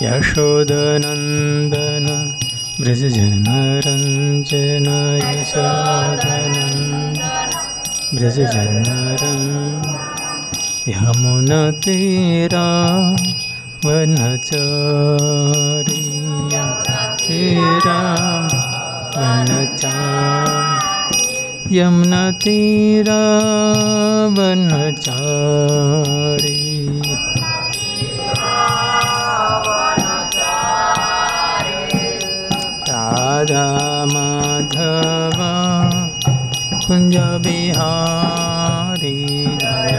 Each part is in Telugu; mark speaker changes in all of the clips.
Speaker 1: यशोदनन्दन व्रजजनरञ्जन यशोदनन्दन व्रजजनरन् यमुनतीरा वनचारिया तीरा वनचारि यमुनतीरा वनचारि राधा माधव कुञ्ज बिहारी जय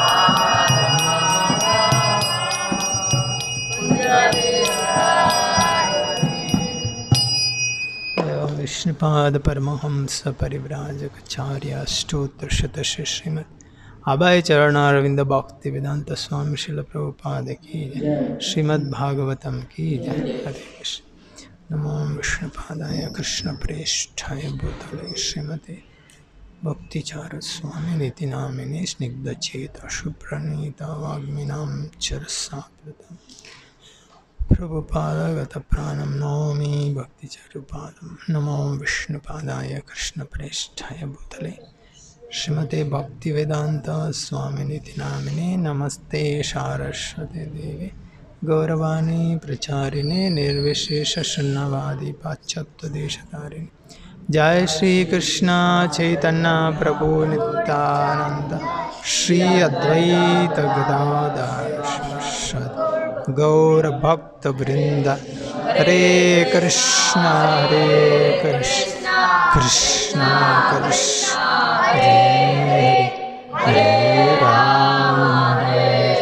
Speaker 1: विष्णुपाद परमहंस परिव्राजकचार्य स्तोत्र शतश्री श्रीमद अभय चरणारविंद भक्ति वेदांत स्वामी शिल प्रभुपाद की जय श्रीमद् भागवतम की जय हरे कृष्ण नमो विष्णुपादाय कृष्ण प्रेष्ठाय भूतले श्रीमते भक्तिचार स्वामी नीति नामिने स्निग्धचेत शुप्रणीता वाग्मीनां चरसाप्लुतम् प्रभुपादगतप्राणं नौमि भक्तिचरुपादं नमो विष्णुपादाय कृष्णप्रेष्ठाय भूतले श्रीमते भक्तिवेदान्त स्वामिनिति नामिने नमस्ते सारस्वते देवे गौरवाणी प्रचारिणे निर्विशेषशून्यवादी पाश्चात्यदेशतारिणे जय श्री कृष्ण चैतन्य प्रभु नित्यानंद श्री अद्वैत गदाधर श्रीवासादि गौर भक्त वृंद हरे कृष्ण हरे कृष्ण कृष्ण कृष्ण हरे हरे हरे राम हरे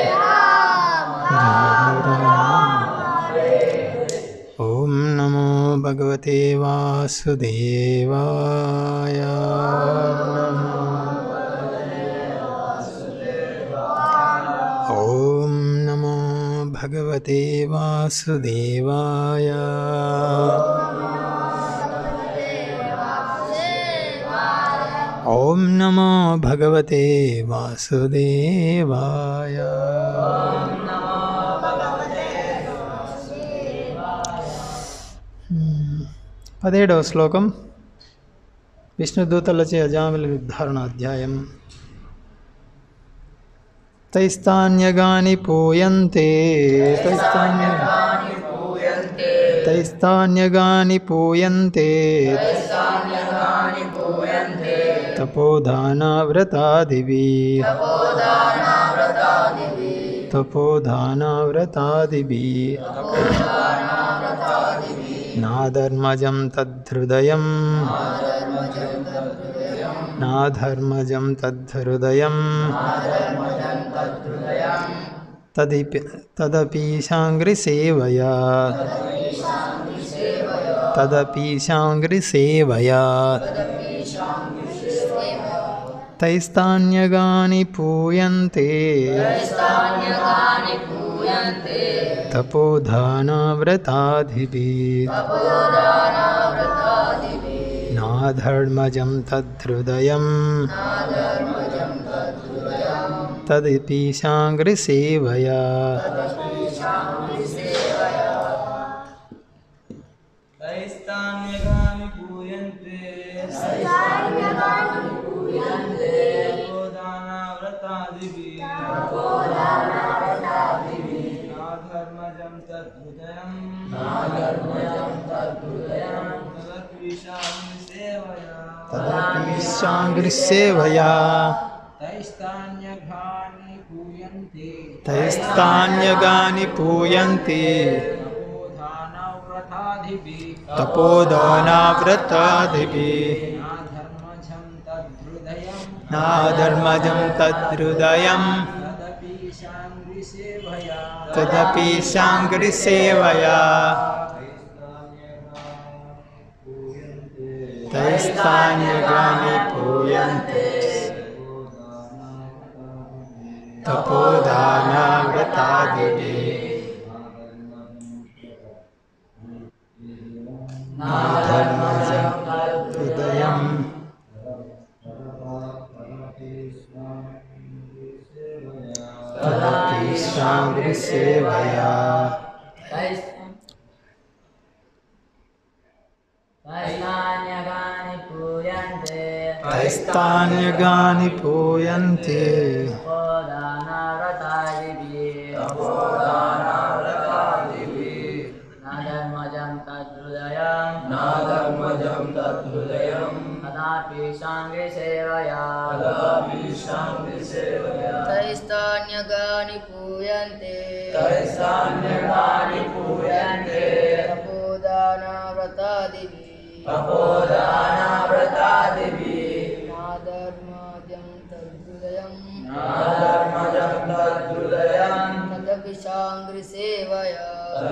Speaker 1: राम राम ॐ नमो भगवते वासुदेवाय ॐ नमो भगवते वासुदेवाय ॐ नमो भगवते वासुदेवाय పదిహేడవ శ్లోకం విష్ణుదూతలచే అజామిల నిర్ధారణ అధ్యాయం తైస్తాన్యగాని పూయంతే తైస్తాన్య తైస్తాన్యగాని పూయంతే తపోదానవ్రతాదివి తపోదానవ్రతాదివి నాధర్మజం తద్ధృదయం నాధర్మజం తద్ధృదయం తదిపి తదపీశాంగ్రిసేవయా తదపీశాంగ్రిసేవయా తైస్తాన్యగాని పూయంతే తపోధానవ్రతాధిభిः నాధర్మజం తద్ధృదయం తదిపీశాంగ్రిసేవయా
Speaker 2: दैस्तान्यगानि पूयन्ते तपोदानाव्रतादिभिः नाधर्मजं तद्हृदयं तदद्विषामि सेवया
Speaker 1: తదపీశాంగ్రిసేవయా
Speaker 2: तैस्तान्यघानि पूयन्ते
Speaker 1: తైస్తాన్యగాని పూయంతి
Speaker 2: तपोधानव्रतादिभिः
Speaker 1: తపోదానావ్రతాదిభిः
Speaker 2: नाधर्मजं तद्हृदयं
Speaker 1: నాధర్మజం తద్ధృదయం
Speaker 2: तदपीशाङ्ग्रिसेवया
Speaker 1: తదపీశాంగ్రిసేవయా తైస్తాన్యగాని పూయంతే తపోదానావ్రతాదిభిः నాధర్మజం హృదయం తదపీశాంగ్రిసేవయా
Speaker 3: तैस्तान्यगानि पूयन्ते
Speaker 1: तैस्तान्यगानि पूयन्ते
Speaker 3: नाधर्मजं तद्हृदयं नाधर्मजं तद्हृदयं कदापि साङ्गसेवया कदापि साङ्गसेवया
Speaker 4: तैस्तान्यगानि पूयन्ते
Speaker 3: तैस्तान्यगानि पूयन्ते
Speaker 4: तपोदानव्रतादिभिः
Speaker 3: तपोदानव्रतादिभिः
Speaker 4: नाधर्माद्यं तद्हृदयं
Speaker 3: नाधर्मजं तद्हृदयं
Speaker 4: तदपि साङ्घ्रिसेवया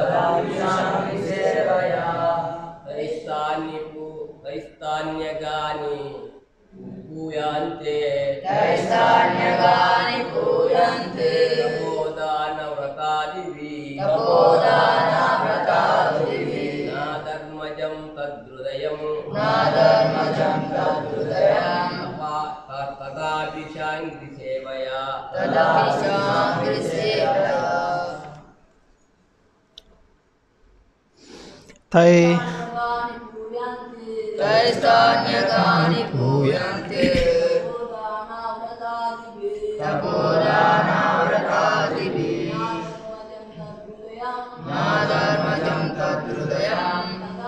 Speaker 5: तैस्तान्यगानि पूयान्ते
Speaker 4: तैस्तान्यगानि पूयन्ते
Speaker 5: तपोदानव्रतादिभिः
Speaker 4: तपोदानव्रतादिभिः
Speaker 5: नाधर्मजं तद्हृदयं
Speaker 4: नाधर्मजं तद्हृदयं
Speaker 5: तपा- तथापि शान्तिसेवया
Speaker 4: तदपि साङ्घ्रिसेवया
Speaker 1: तै
Speaker 4: तैस्तान्यगानि पूयन्ते तपोदानव्रतादिभिः नाधर्मजं तद्हृदयं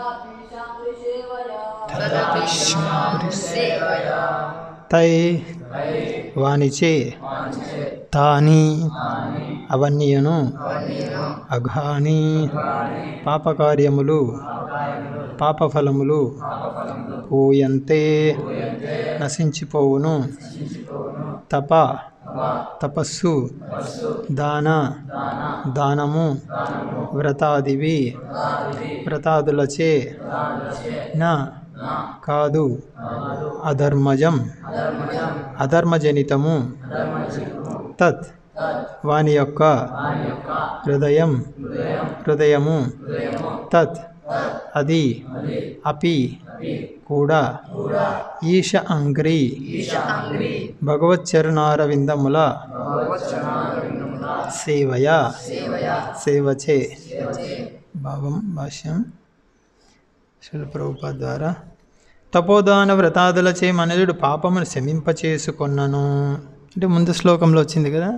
Speaker 4: तदपि साङ्घ्रिसेवया
Speaker 1: తై వానిచే తాని అవన్నీయును అఘాని పాపకార్యములు పాపఫలములు పూయంతే నశించిపోవును తప తపస్సు దాన దానము వ్రతాదివి వ్రతాదులచే నా కాదు అధర్మజం అధర్మజనితము తత్ వాని యొక్క హృదయం హృదయము తత్ అది అపి కూడా ఈశ అంగ్రి భగవచ్చరణారవిందముల సేవయ సేవచే భావం భాష్యం శిల్ప్రభుప ద్వారా తపోదాన వ్రతాదులచే మనుజుడు పాపమును శమింపచేసుకొన్నను అంటే ముందు శ్లోకంలో వచ్చింది కదా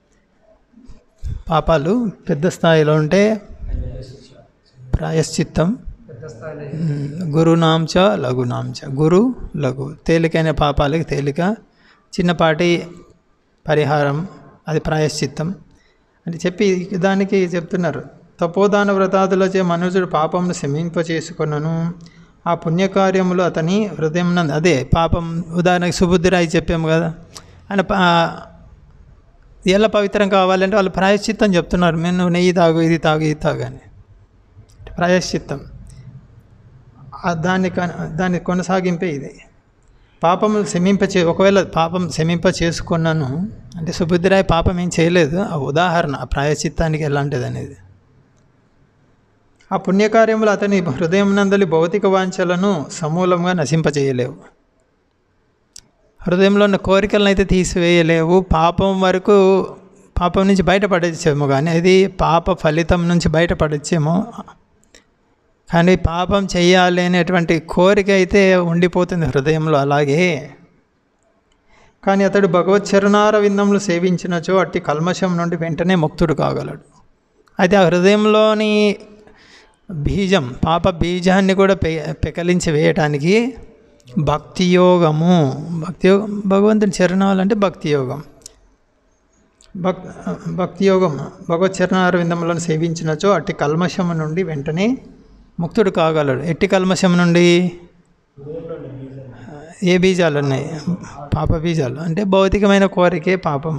Speaker 1: పాపాలు పెద్ద స్థాయిలో ఉంటే ప్రాయశ్చిత్తం ఉమ్, గురునాంచ లఘునాంచ గురు లఘు తేలికైన పాపాలకి తేలిక చిన్నపాటి పరిహారం అది ప్రాయశ్చిత్తం అని చెప్పి దానికి చెప్తున్నారు తపోదాన వ్రతాదులచే మనుషుడు పాపంను శమింప చేసుకున్నను ఆ పుణ్యకార్యములు అతని హృదయం నందు అదే పాపం ఉదాహరణకి సుబుద్ధిరాయి చెప్పాము కదా ఆయన పా- ఎలా పవిత్రం కావాలంటే వాళ్ళు ప్రాయశ్చిత్తం చెప్తున్నారు మేము నువ్వు నెయ్యి తాగు ఇది తాగు ఇది తాగు అని ప్రాయశ్చిత్తం ఆ దాన్ని కన- దాని కొనసాగింపే ఇది పాపము శమింప చే ఒకవేళ పాపం శమింప చేసుకున్నాను అంటే సుబుద్ధిరాయ్ పాపం ఏం చేయలేదు ఆ ఉదాహరణ ఆ ప్రాయశ్చిత్తానికి ఎలాంటిది అనేది ఆ పుణ్యకార్యములు అతని హృదయం నందలి భౌతిక వాంఛలను సమూలంగా నశింపచేయలేవు హృదయంలో ఉన్న కోరికలను అయితే తీసివేయలేవు పాపం వరకు పాపం నుంచి బయటపడచ్చేమో కానీ అది పాప ఫలితం నుంచి బయటపడచ్చేమో కానీ పాపం చేయాలి అనేటువంటి కోరిక అయితే ఉండిపోతుంది హృదయంలో అలాగే కానీ అతడు భగవత్ చరణార విందములు సేవించినచో అట్టి కల్మషం నుండి వెంటనే ముక్తుడు కాగలడు అయితే ఆ హృదయంలోని బీజం పాప బీజాన్ని కూడా పె పెకలించి వేయటానికి భక్తి యోగము భక్తి యోగం భగవంతుని చరణాలు అంటే భక్తి యోగం భక్ భక్తి యోగం భగవత్ చరణార విందములను సేవించినచో అట్టి కల్మషము నుండి వెంటనే ముక్తుడు కాగలడు ఎట్టి కల్మషం నుండి ఏ బీజాలు ఉన్నాయి పాప బీజాలు అంటే భౌతికమైన కోరికే పాపం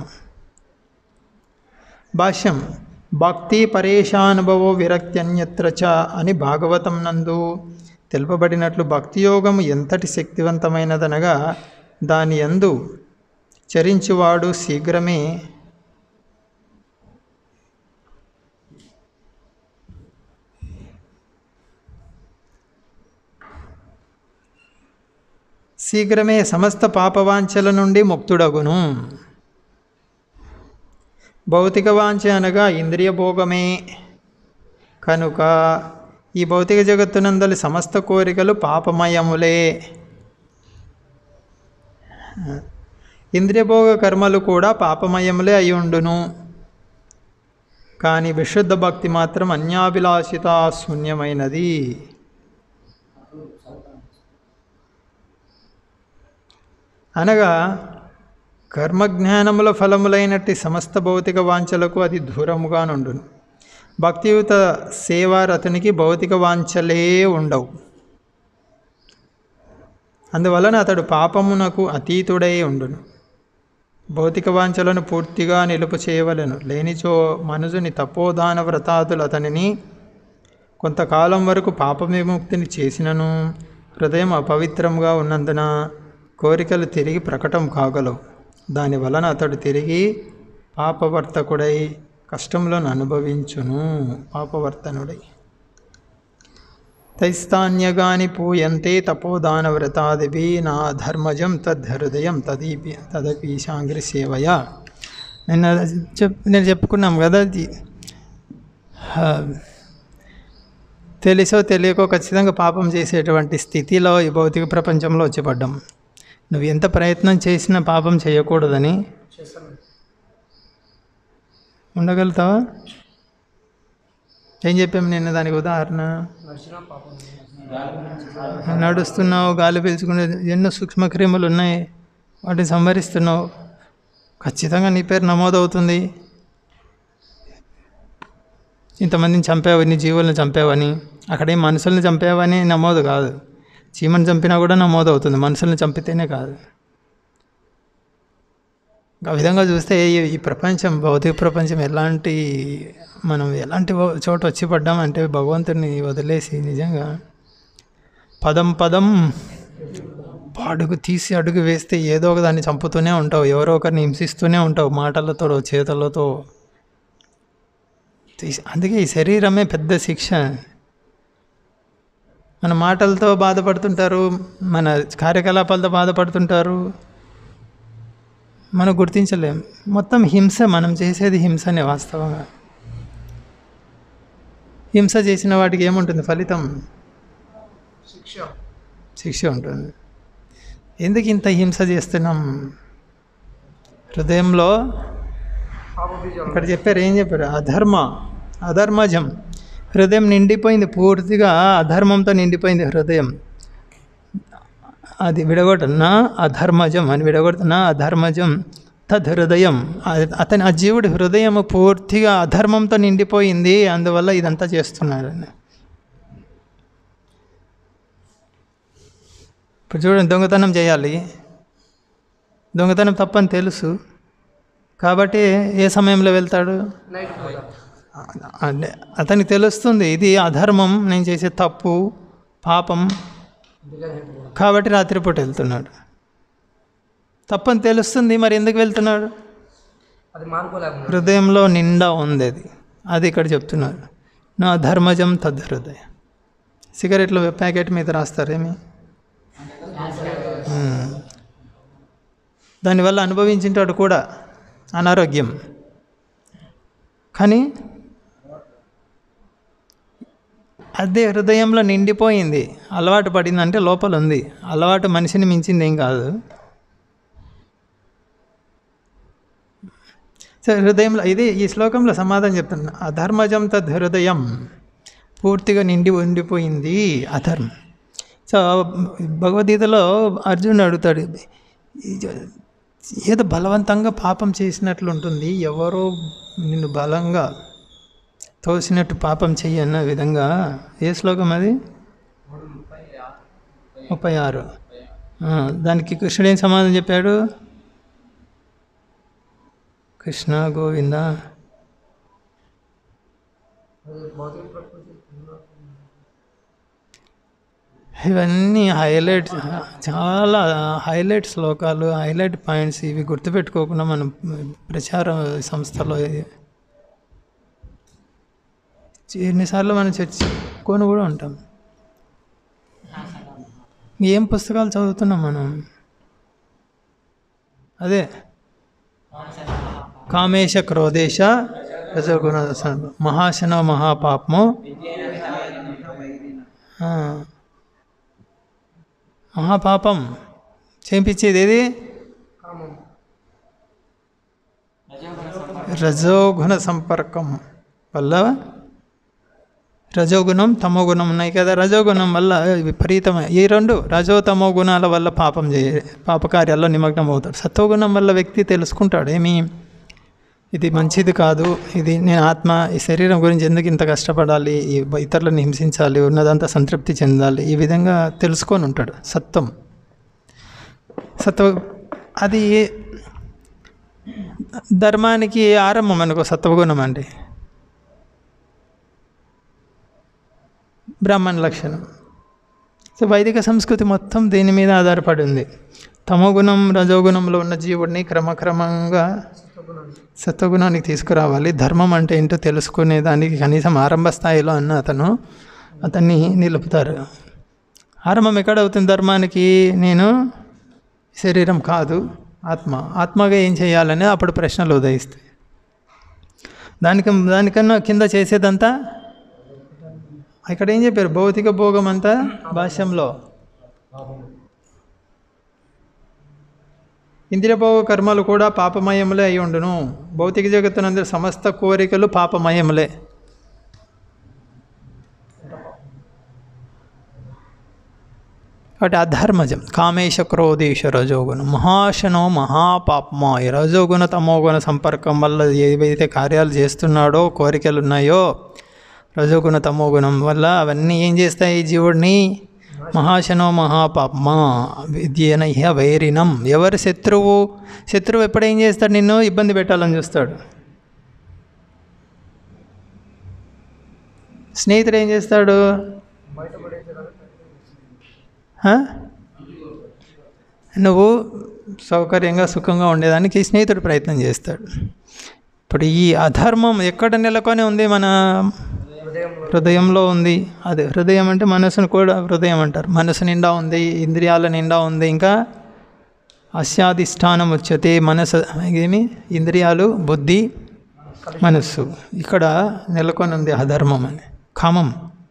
Speaker 1: భాష్యం భక్తి పరేషానుభవో విరక్త్యన్యత్ర చ అని భాగవతం నందు తెలుపబడినట్లు భక్తి యోగము ఎంతటి శక్తివంతమైనదనగా దాని యందు చరించువాడు శీఘ్రమే శీఘ్రమే సమస్త పాపవాంఛల నుండి ముక్తుడగును భౌతిక వాంఛ అనగా ఇంద్రియ భోగమే కనుక ఈ భౌతిక జగత్తునందలి సమస్త కోరికలు పాపమయములే ఇంద్రియభోగ కర్మలు కూడా పాపమయములే అయి ఉండును కానీ విశుద్ధ భక్తి మాత్రం అన్యాభిలాషిత శూన్యమైనది అనగా కర్మజ్ఞానముల ఫలములైనట్టి సమస్త భౌతిక వాంఛలకు అది దూరముగా నుండును భక్తియుత సేవారతునికి భౌతిక వాంఛలే ఉండవు అందువలన అతడు పాపమునకు అతీతుడై ఉండును భౌతిక వాంఛలను పూర్తిగా నిలుపు చేయవలెను లేనిచో మనుజుని తపోదాన వ్రతాదులు అతనిని కొంతకాలం వరకు పాప విముక్తిని చేసినను హృదయం అపవిత్రంగా ఉన్నందున కోరికలు తిరిగి ప్రకటం కాగలవు దాని వలన అతడు తిరిగి పాపవర్తకుడై కష్టములను అనుభవించును పాపవర్తనుడై తైస్తాన్యగాని పూయంతే తపోదాన వ్రతాదిభి నా ధర్మజం తద్ధృదయం తదీపి తదపీశాంగ్రి సేవయ నిన్న చెప్ నేను చెప్పుకున్నాం కదా అది ఆ, తెలిసో తెలియకో ఖచ్చితంగా పాపం చేసేటువంటి స్థితిలో ఈ భౌతిక ప్రపంచంలో వచ్చి పడ్డాం నువ్వు ఎంత ప్రయత్నం చేసినా పాపం చేయకూడదని ఉండగలుగుతావా ఏం చెప్పాము నిన్న దానికి ఉదాహరణ నడుస్తున్నావు గాలి పీల్చుకునే ఎన్నో సూక్ష్మక్రిములు ఉన్నాయి వాటిని సంహరిస్తున్నావు ఖచ్చితంగా నీ పేరు నమోదవుతుంది ఇంతమందిని చంపావు ఇన్ని జీవులను చంపావని అక్కడేం మనుషుల్ని చంపావని నమోదు కాదు చీమని చంపినా కూడా నమోదు అవుతుంది మనుషుల్ని చంపితేనే కాదు ఆ విధంగా చూస్తే ఈ- ఈ ప్రపంచం భౌతిక ప్రపంచం ఎలాంటి మనం ఎలాంటి ఓ- చోట వచ్చి పడ్డామంటే భగవంతుని వదిలేసి నిజంగా పదం పదం అడుగు తీసి అడుగు వేస్తే ఏదో ఒక దాన్ని చంపుతూనే ఉంటావు ఎవరో ఒకరిని హింసిస్తూనే ఉంటావు మాటలతో చేతలతో తీసి అందుకే ఈ శరీరమే పెద్ద శిక్ష మన మాటలతో బాధపడుతుంటారు మన కార్యకలాపాలతో బాధపడుతుంటారు మనం గుర్తించలేం మొత్తం హింస మనం చేసేది హింసనే వాస్తవంగా హింస చేసిన వాటికి ఏముంటుంది ఫలితం
Speaker 2: శిక్ష
Speaker 1: శిక్ష ఉంటుంది ఎందుకు ఇంత హింస చేస్తున్నాం హృదయంలో
Speaker 2: పాపబీజాలు
Speaker 1: ఇక్కడ చెప్పారు ఏం చెప్పారు అధర్మ అధర్మజం హృదయం నిండిపోయింది పూర్తిగా అధర్మంతో నిండిపోయింది హృదయం అది విడగొట్టనా అధర్మజం అని విడగొడుతున్నా అధర్మజం తద్ హృదయం ఆ- అతని ఆ జీవుడి హృదయం పూర్తిగా అధర్మంతో నిండిపోయింది అందువల్ల ఇదంతా చేస్తున్నాడు అని ఇప్పుడు చూడండి దొంగతనం చేయాలి దొంగతనం తప్పని తెలుసు కాబట్టి ఏ సమయంలో వెళ్తాడు
Speaker 2: నైట్ పూట
Speaker 1: అంటే అతనికి తెలుస్తుంది ఇది అధర్మం నేను చేసే తప్పు పాపం కాబట్టి రాత్రిపూట వెళ్తున్నాడు తప్పని తెలుస్తుంది మరి ఎందుకు వెళ్తున్నాడు
Speaker 2: అది మానుకోలేకుండా
Speaker 1: హృదయంలో నిండా ఉంది అది అది ఇక్కడ చెప్తున్నారు నా ధర్మజం తద్హృదయం సిగరెట్ల ప్యాకెట్ మీద రాస్తారేమి మ్మ్. దానివల్ల అనుభవించింటాడు కూడా అనారోగ్యం కానీ అదే హృదయంలో నిండిపోయింది అలవాటు పడిందంటే లోపల ఉంది అలవాటు మనిషిని మించింది ఏం కాదు సో హృదయంలో ఇది ఈ శ్లోకంలో సమాధానం చెప్తున్నా అధర్మజం తద్ హృదయం పూర్తిగా నిండి ఉండిపోయింది అధర్మం సో భగవద్గీతలో అర్జునుడు అడుగుతాడు "ఈ- ఏదో బలవంతంగా పాపం చేసినట్లు ఉంటుంది ఎవరో నిన్ను బలంగా తోసినట్టు పాపం చెయ్యి అన్న విధంగా ఏ శ్లోకం అది ముప్పై ఆరు ఆ, దానికి కృష్ణుడు ఏం సమాధానం చెప్పాడు కృష్ణ గోవింద
Speaker 2: భౌతిక ప్రకృతి
Speaker 1: ఇవన్నీ హైలైట్ చాలా హైలైట్ శ్లోకాలు హైలైట్ పాయింట్స్ ఇవి గుర్తుపెట్టుకోకుండా మనం ప్రచార సంస్థలో ఎన్నిసార్లు మనం చర్చించుకొని కూడా ఉంటాం ఏం పుస్తకాలు చదువుతున్నాం మనం అదే కామేశ క్రోధేశ రజోగుణ సం- మహాశనో మహాపాపము ఆ. మహాపాపం చేపించేది ఏది
Speaker 2: కామం
Speaker 1: రజోగుణ సంపర్కం వల్ల రజోగుణం తమోగుణం ఉన్నాయి కదా రజోగుణం వల్ల విపరీతమైన ఈ రెండు రజో తమో గుణాల వల్ల పాపం చే పాపకార్యాల్లో నిమగ్నం అవుతాడు సత్వగుణం వల్ల వ్యక్తి తెలుసుకుంటాడు ఏమి ఇది మంచిది కాదు ఇది నేను ఆత్మ ఈ శరీరం గురించి ఎందుకు ఇంత కష్టపడాలి ఈ ఇతరులను హింసించాలి ఉన్నదంతా సంతృప్తి చెందాలి ఈ విధంగా తెలుసుకొని ఉంటాడు సత్వం సత్వ అది ధర్మానికి ఆరంభం అనుకో సత్వగుణం అండి బ్రాహ్మణ లక్షణం సో వైదిక సంస్కృతి మొత్తం దీని మీద ఆధారపడి ఉంది తమోగుణం రజోగుణంలో ఉన్న జీవుడిని క్రమక్రమంగా సత్వగుణానికి తీసుకురావాలి ధర్మం అంటే ఏంటో తెలుసుకునే దానికి కనీసం ఆరంభ స్థాయిలో అన్న అతను అతన్ని నిలుపుతారు ఆరంభం ఎక్కడ అవుతుంది ధర్మానికి నేను శరీరం కాదు ఆత్మ ఆత్మగా ఏం చేయాలని అప్పుడు ప్రశ్నలు ఉదయిస్తాయి దానికి దానికన్నా కింద చేసేదంతా ఇక్కడ ఏం చెప్పారు భౌతిక భోగం అంతా భాష్యంలో ఇంద్రియభోగ కర్మలు కూడా పాపమయములే అయి ఉండును భౌతిక జగత్తునందరి సమస్త కోరికలు పాపమయములే కాబట్టి అధర్మజం కామేశ క్రోధేశ రజోగుణం మహాశనో మహాపాపమా ఈ రజోగుణ తమోగుణ సంపర్కం వల్ల ఏవైతే కార్యాలు చేస్తున్నాడో కోరికలు ఉన్నాయో రజోగుణ తమోగుణం వల్ల అవన్నీ ఏం చేస్తాయి జీవుడిని మహాశనో మహాపాపమా విద్యన ఇహ వైరినం ఎవరు శత్రువు శత్రువు ఎప్పుడు ఏం చేస్తాడు నిన్ను ఇబ్బంది పెట్టాలని చూస్తాడు స్నేహితుడు ఏం చేస్తాడు ఆ? నువ్వు సౌకర్యంగా సుఖంగా ఉండేదానికి స్నేహితుడు ప్రయత్నం చేస్తాడు ఇప్పుడు ఈ అధర్మం ఎక్కడ నెలకొని ఉంది మన హృదయంలో ఉంది అదే హృదయం అంటే మనసును కూడా హృదయం అంటారు మనసు నిండా ఉంది ఇంద్రియాల నిండా ఉంది ఇంకా అస్యాధిష్టానం వచ్చతే మనసు ఏమి ఇంద్రియాలు బుద్ధి మనస్సు ఇక్కడ నెలకొని ఉంది అధర్మం అని కామం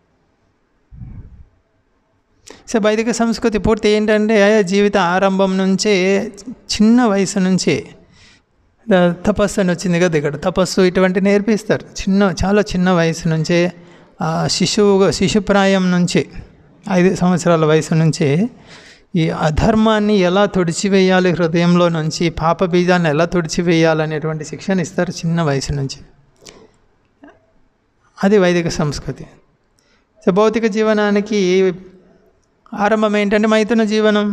Speaker 1: సో వైదిక సంస్కృతి పూర్తి ఏంటంటే జీవిత ఆరంభం నుంచే చిన్న వయసు నుంచే ద- తపస్సు అని వచ్చింది కదా ఇక్కడ తపస్సు ఇటువంటి నేర్పిస్తారు చిన్న చాలా చిన్న వయసు నుంచే ఆ శిశువు శిశుప్రాయం నుంచి ఐదు సంవత్సరాల వయసు నుంచే ఈ అధర్మాన్ని ఎలా తుడిచివేయాలి హృదయంలో నుంచి పాప బీజాన్ని ఎలా తుడిచివేయాలనేటువంటి శిక్షణ ఇస్తారు చిన్న వయసు నుంచి అది వైదిక సంస్కృతి సో భౌతిక జీవనానికి ఆరంభం ఏంటంటే మైథున జీవనం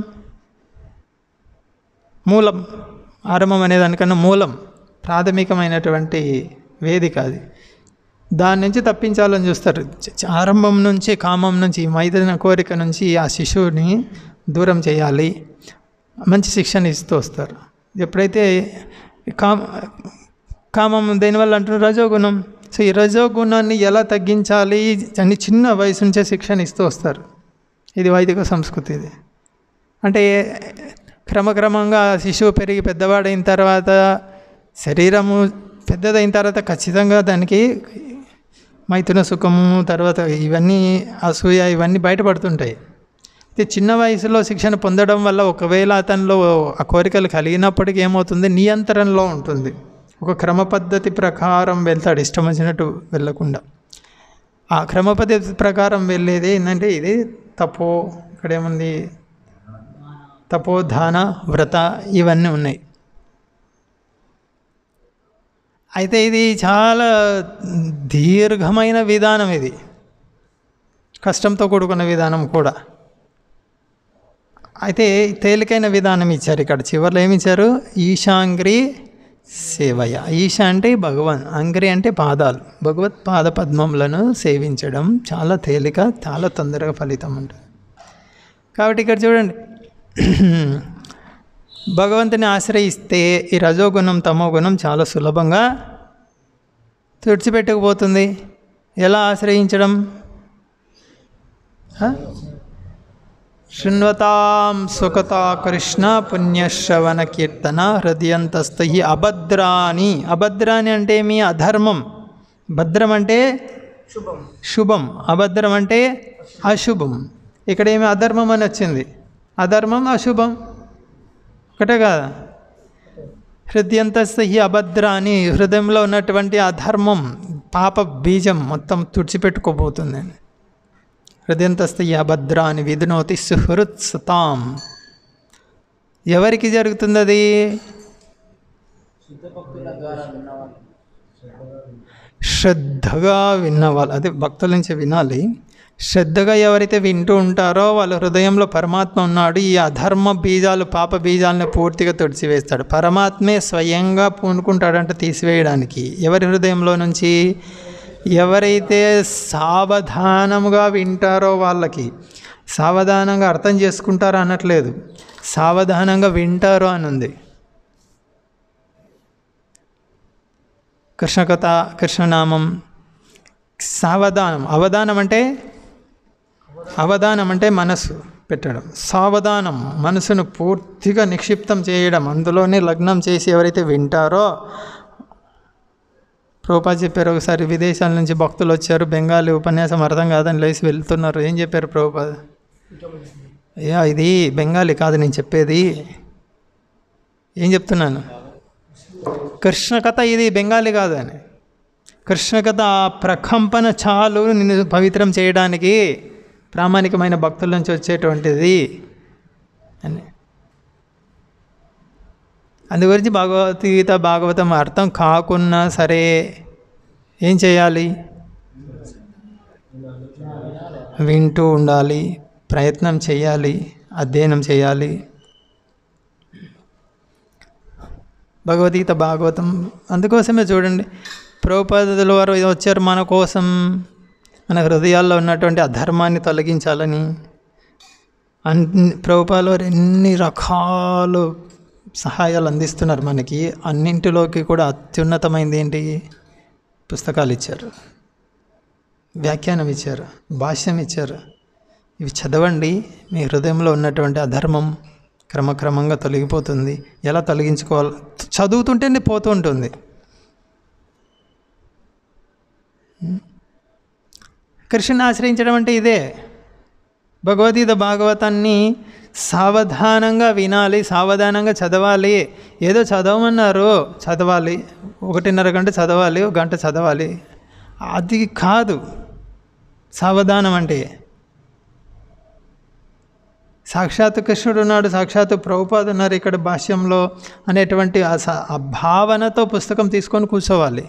Speaker 1: మూలం ఆరంభం అనేదానికన్నా మూలం ప్రాథమికమైనటువంటి వేదిక అది దాని నుంచి తప్పించాలని చూస్తారు చ- చ- ఆరంభం నుంచి కామం నుంచి ఈ మైథున కోరిక నుంచి ఆ శిశువుని దూరం చేయాలి మంచి శిక్షణ ఇస్తూ వస్తారు ఎప్పుడైతే కామ కామం దేనివల్ల అంటున్నారు రజోగుణం సో ఈ రజోగుణాన్ని ఎలా తగ్గించాలి అని చిన్న వయసు నుంచే శిక్షణ ఇస్తూ వస్తారు ఇది వైదిక సంస్కృతి ఇది అంటే క్రమక్రమంగా శిశువు పెరిగి పెద్దవాడైన తర్వాత శరీరము పెద్దదైన తర్వాత ఖచ్చితంగా దానికి మైథున సుఖము తర్వాత ఇవన్నీ అసూయ ఇవన్నీ బయటపడుతుంటాయి ఇది చిన్న వయసులో శిక్షణ పొందడం వల్ల ఒకవేళ అతనిలో ఆ కోరికలు కలిగినప్పటికీ ఏమవుతుంది నియంత్రణలో ఉంటుంది ఒక క్రమ పద్ధతి ప్రకారం వెళ్తాడు ఇష్టం వచ్చినట్టు వెళ్ళకుండా ఆ క్రమ పద్ధతి ప్రకారం వెళ్ళేది ఏంటంటే ఇది తపో ఇక్కడ ఏముంది తపోధాన వ్రత ఇవన్నీ ఉన్నాయి అయితే ఇది చాలా దీర్ఘమైన విధానం ఇది కష్టంతో కూడుకున్న విధానం కూడా అయితే తేలికైన విధానం ఇచ్చారు ఇక్కడ చివరిలో ఏమి ఇచ్చారు ఈశాంగ్రి సేవయ ఈశ అంటే భగవాన్ అంగ్రి అంటే పాదాలు భగవత్ పాద పద్మములను సేవించడం చాలా తేలిక చాలా తొందరగా ఫలితం ఉంటుంది కాబట్టి ఇక్కడ చూడండి భగవంతుని ఆశ్రయిస్తే ఈ రజోగుణం తమోగుణం చాలా సులభంగా తుడిచిపెట్టుకుపోతుంది ఎలా ఆశ్రయించడం హ? శృణ్వతాం సుఖతా కృష్ణ పుణ్యశ్రవణ కీర్తన హృదయంతస్థ ఈ అభద్రాని అభద్రాని అంటే మీ అధర్మం భద్రం అంటే
Speaker 2: శుభం
Speaker 1: శుభం అభద్రం అంటే అశుభం ఇక్కడ ఏమి అధర్మం అని వచ్చింది అధర్మం అశుభం ఒకటే కదా హృదయంతస్థ ఈ అభద్ర అని హృదయంలో ఉన్నటువంటి అధర్మం పాప బీజం మొత్తం తుడిచిపెట్టుకోబోతుంది హృదయంతస్థ ఈ అభద్ర అని విధునోతి సుహృత్ సుతాం ఎవరికి జరుగుతుంది అది శ్రద్ధగా విన్నవాళ్ళు అదే భక్తుల నుంచి వినాలి శ్రద్ధగా ఎవరైతే వింటూ ఉంటారో వాళ్ళ హృదయంలో పరమాత్మ ఉన్నాడు ఈ అధర్మ బీజాలు పాప బీజాలను పూర్తిగా తుడిచివేస్తాడు పరమాత్మే స్వయంగా పూనుకుంటాడంటే తీసివేయడానికి ఎవరి హృదయంలో నుంచి ఎవరైతే సావధానముగా వింటారో వాళ్ళకి సావధానంగా అర్థం చేసుకుంటారో అనట్లేదు సావధానంగా వింటారో అని ఉంది కృష్ణకథ కృష్ణనామం సావధానం అవధానం అంటే అవధానం అంటే మనసు పెట్టడం సావధానం మనసును పూర్తిగా నిక్షిప్తం చేయడం అందులోనే లగ్నం చేసి ఎవరైతే వింటారో ప్రోపా చెప్పారు ఒకసారి విదేశాల నుంచి భక్తులు వచ్చారు బెంగాలీ ఉపన్యాసం అర్థం కాదని లేచి వెళ్తున్నారు ఏం చెప్పారు ప్రభుపాద అయ్యా ఇది బెంగాలీ కాదు నేను చెప్పేది ఏం చెప్తున్నాను కృష్ణ కథ ఇది బెంగాలీ కాదు అని కృష్ణ కథ ఆ ప్రకంపన చాలు నిన్ను పవిత్రం చేయడానికి ప్రామాణికమైన భక్తుల నుంచి వచ్చేటువంటిది అని అందు గురించి భగవద్గీత భాగవతం అర్థం కాకున్నా సరే ఏం చేయాలి వింటూ ఉండాలి ప్రయత్నం చేయాలి అధ్యయనం చేయాలి భగవద్గీత భాగవతం అందుకోసమే చూడండి ప్రభుపాదుల వారు వచ్చారు మన కోసం మన హృదయాల్లో ఉన్నటువంటి అధర్మాన్ని తొలగించాలని అన్ని ప్రభుపాల వారు ఎన్ని రకాలు సహాయాలు అందిస్తున్నారు మనకి అన్నింటిలోకి కూడా అత్యున్నతమైనది ఏంటి పుస్తకాలు ఇచ్చారు వ్యాఖ్యానం ఇచ్చారు భాష్యం ఇచ్చారు ఇవి చదవండి మీ హృదయంలో ఉన్నటువంటి అధర్మం క్రమక్రమంగా తొలగిపోతుంది ఎలా తొలగించుకోవాలి చదువుతుంటేనే పోతూ ఉంటుంది కృష్ణుని ఆశ్రయించడం అంటే ఇదే భగవద్గీత భాగవతాన్ని సావధానంగా వినాలి సావధానంగా చదవాలి ఏదో చదవమన్నారు చదవాలి ఒకటిన్నర గంట చదవాలి ఒక గంట చదవాలి అది కాదు సావధానం అంటే సాక్షాత్ కృష్ణుడు ఉన్నాడు సాక్షాత్ ప్రభుపాద్ ఉన్నారు ఇక్కడ భాష్యంలో అనేటువంటి ఆ స- ఆ భావనతో పుస్తకం తీసుకొని కూర్చోవాలి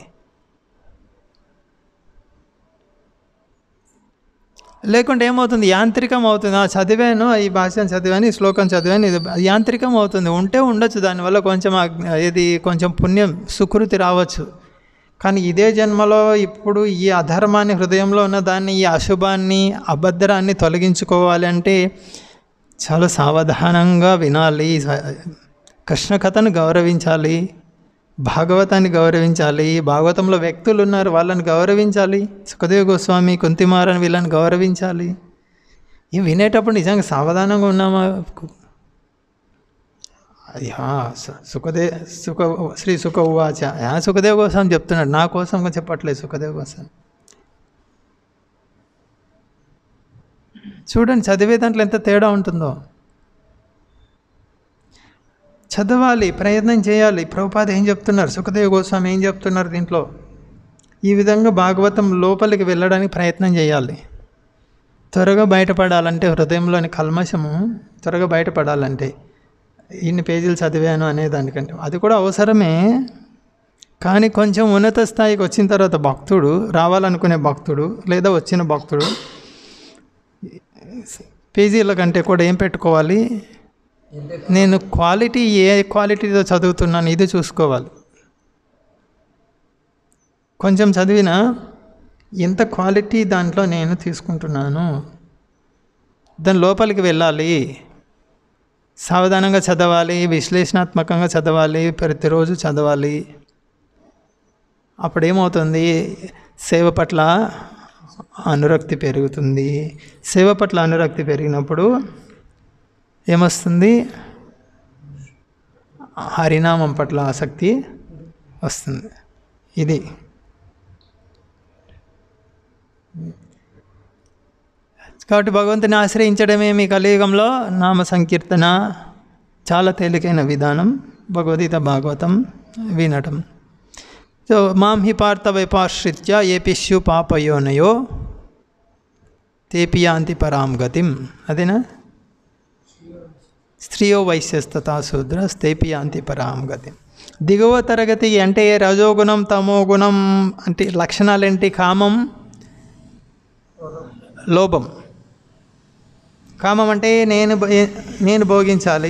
Speaker 1: లేకుంటే ఏమవుతుంది యాంత్రికం అవుతుంది ఆ చదివాను ఈ భాషను చదివాను ఈ శ్లోకం చదివాను ఇది యాంత్రికం అవుతుంది ఉంటే ఉండొచ్చు దానివల్ల కొంచెం అగ్- ఇది కొంచెం పుణ్యం సుకృతి రావచ్చు కానీ ఇదే జన్మలో ఇప్పుడు ఈ అధర్మాన్ని హృదయంలో ఉన్న దాన్ని ఈ అశుభాన్ని అభద్రాన్ని తొలగించుకోవాలి అంటే చాలా సావధానంగా వినాలి స- కృష్ణ కథను గౌరవించాలి భాగవతాన్ని గౌరవించాలి భాగవతంలో వ్యక్తులు ఉన్నారు వాళ్ళని గౌరవించాలి సుఖదేవ గోస్వామి కుంతిమారని వీళ్ళని గౌరవించాలి ఇవి వినేటప్పుడు నిజంగా సావధానంగా ఉన్నామా అయ్యా సు- సుఖదే సుఖ శ్రీ సుఖ ఉవాచ యా సుఖదేవ్ కోసం చెప్తున్నాడు నా కోసం చెప్పట్లేదు సుఖదేవ్ కోసం చూడండి చదివే దాంట్లో ఎంత తేడా ఉంటుందో చదవాలి ప్రయత్నం చేయాలి ప్రభుపాద ఏం చెప్తున్నారు సుఖదేవ్ గోస్వామి ఏం చెప్తున్నారు దీంట్లో ఈ విధంగా భాగవతం లోపలికి వెళ్ళడానికి ప్రయత్నం చేయాలి త్వరగా బయటపడాలంటే హృదయంలోని కల్మషము త్వరగా బయటపడాలంటే ఇన్ని పేజీలు చదివాను అనే దానికంటే అది కూడా అవసరమే కానీ కొంచెం ఉన్నత స్థాయికి వచ్చిన తర్వాత భక్తుడు రావాలనుకునే భక్తుడు లేదా వచ్చిన భక్తుడు పేజీల కంటే కూడా ఏం పెట్టుకోవాలి నేను క్వాలిటీ ఏ క్వాలిటీతో చదువుతున్నాను ఇది చూసుకోవాలి కొంచెం చదివినా ఎంత క్వాలిటీ దాంట్లో నేను తీసుకుంటున్నాను దాని లోపలికి వెళ్ళాలి సావధానంగా చదవాలి విశ్లేషణాత్మకంగా చదవాలి ప్రతిరోజు చదవాలి అప్పుడు ఏమవుతుంది సేవ పట్ల అనురక్తి పెరుగుతుంది సేవ పట్ల అనురక్తి పెరిగినప్పుడు ఏమొస్తుంది హరినామం పట్ల ఆసక్తి వస్తుంది ఇది కాబట్టి భగవంతుని ఆశ్రయించడమే మీ కలియుగంలో నామ సంకీర్తన చాలా తేలికైన విధానం భగవద్గీత భాగవతం వినటం సో మాం హి పార్థ వైపాశ్రిత్య ఏపిష్యు పాపయోనయో తేపియాంతి పరాం గతిం అదేనా స్త్రియో వైశ్యస్తతా శూద్ర స్తేపియాంతి పరాం గతిం దిగువ తరగతి అంటే రజోగుణం తమో గుణం అంటే లక్షణాలేంటి కామం లోభం కామం అంటే నేను భో- నేను భోగించాలి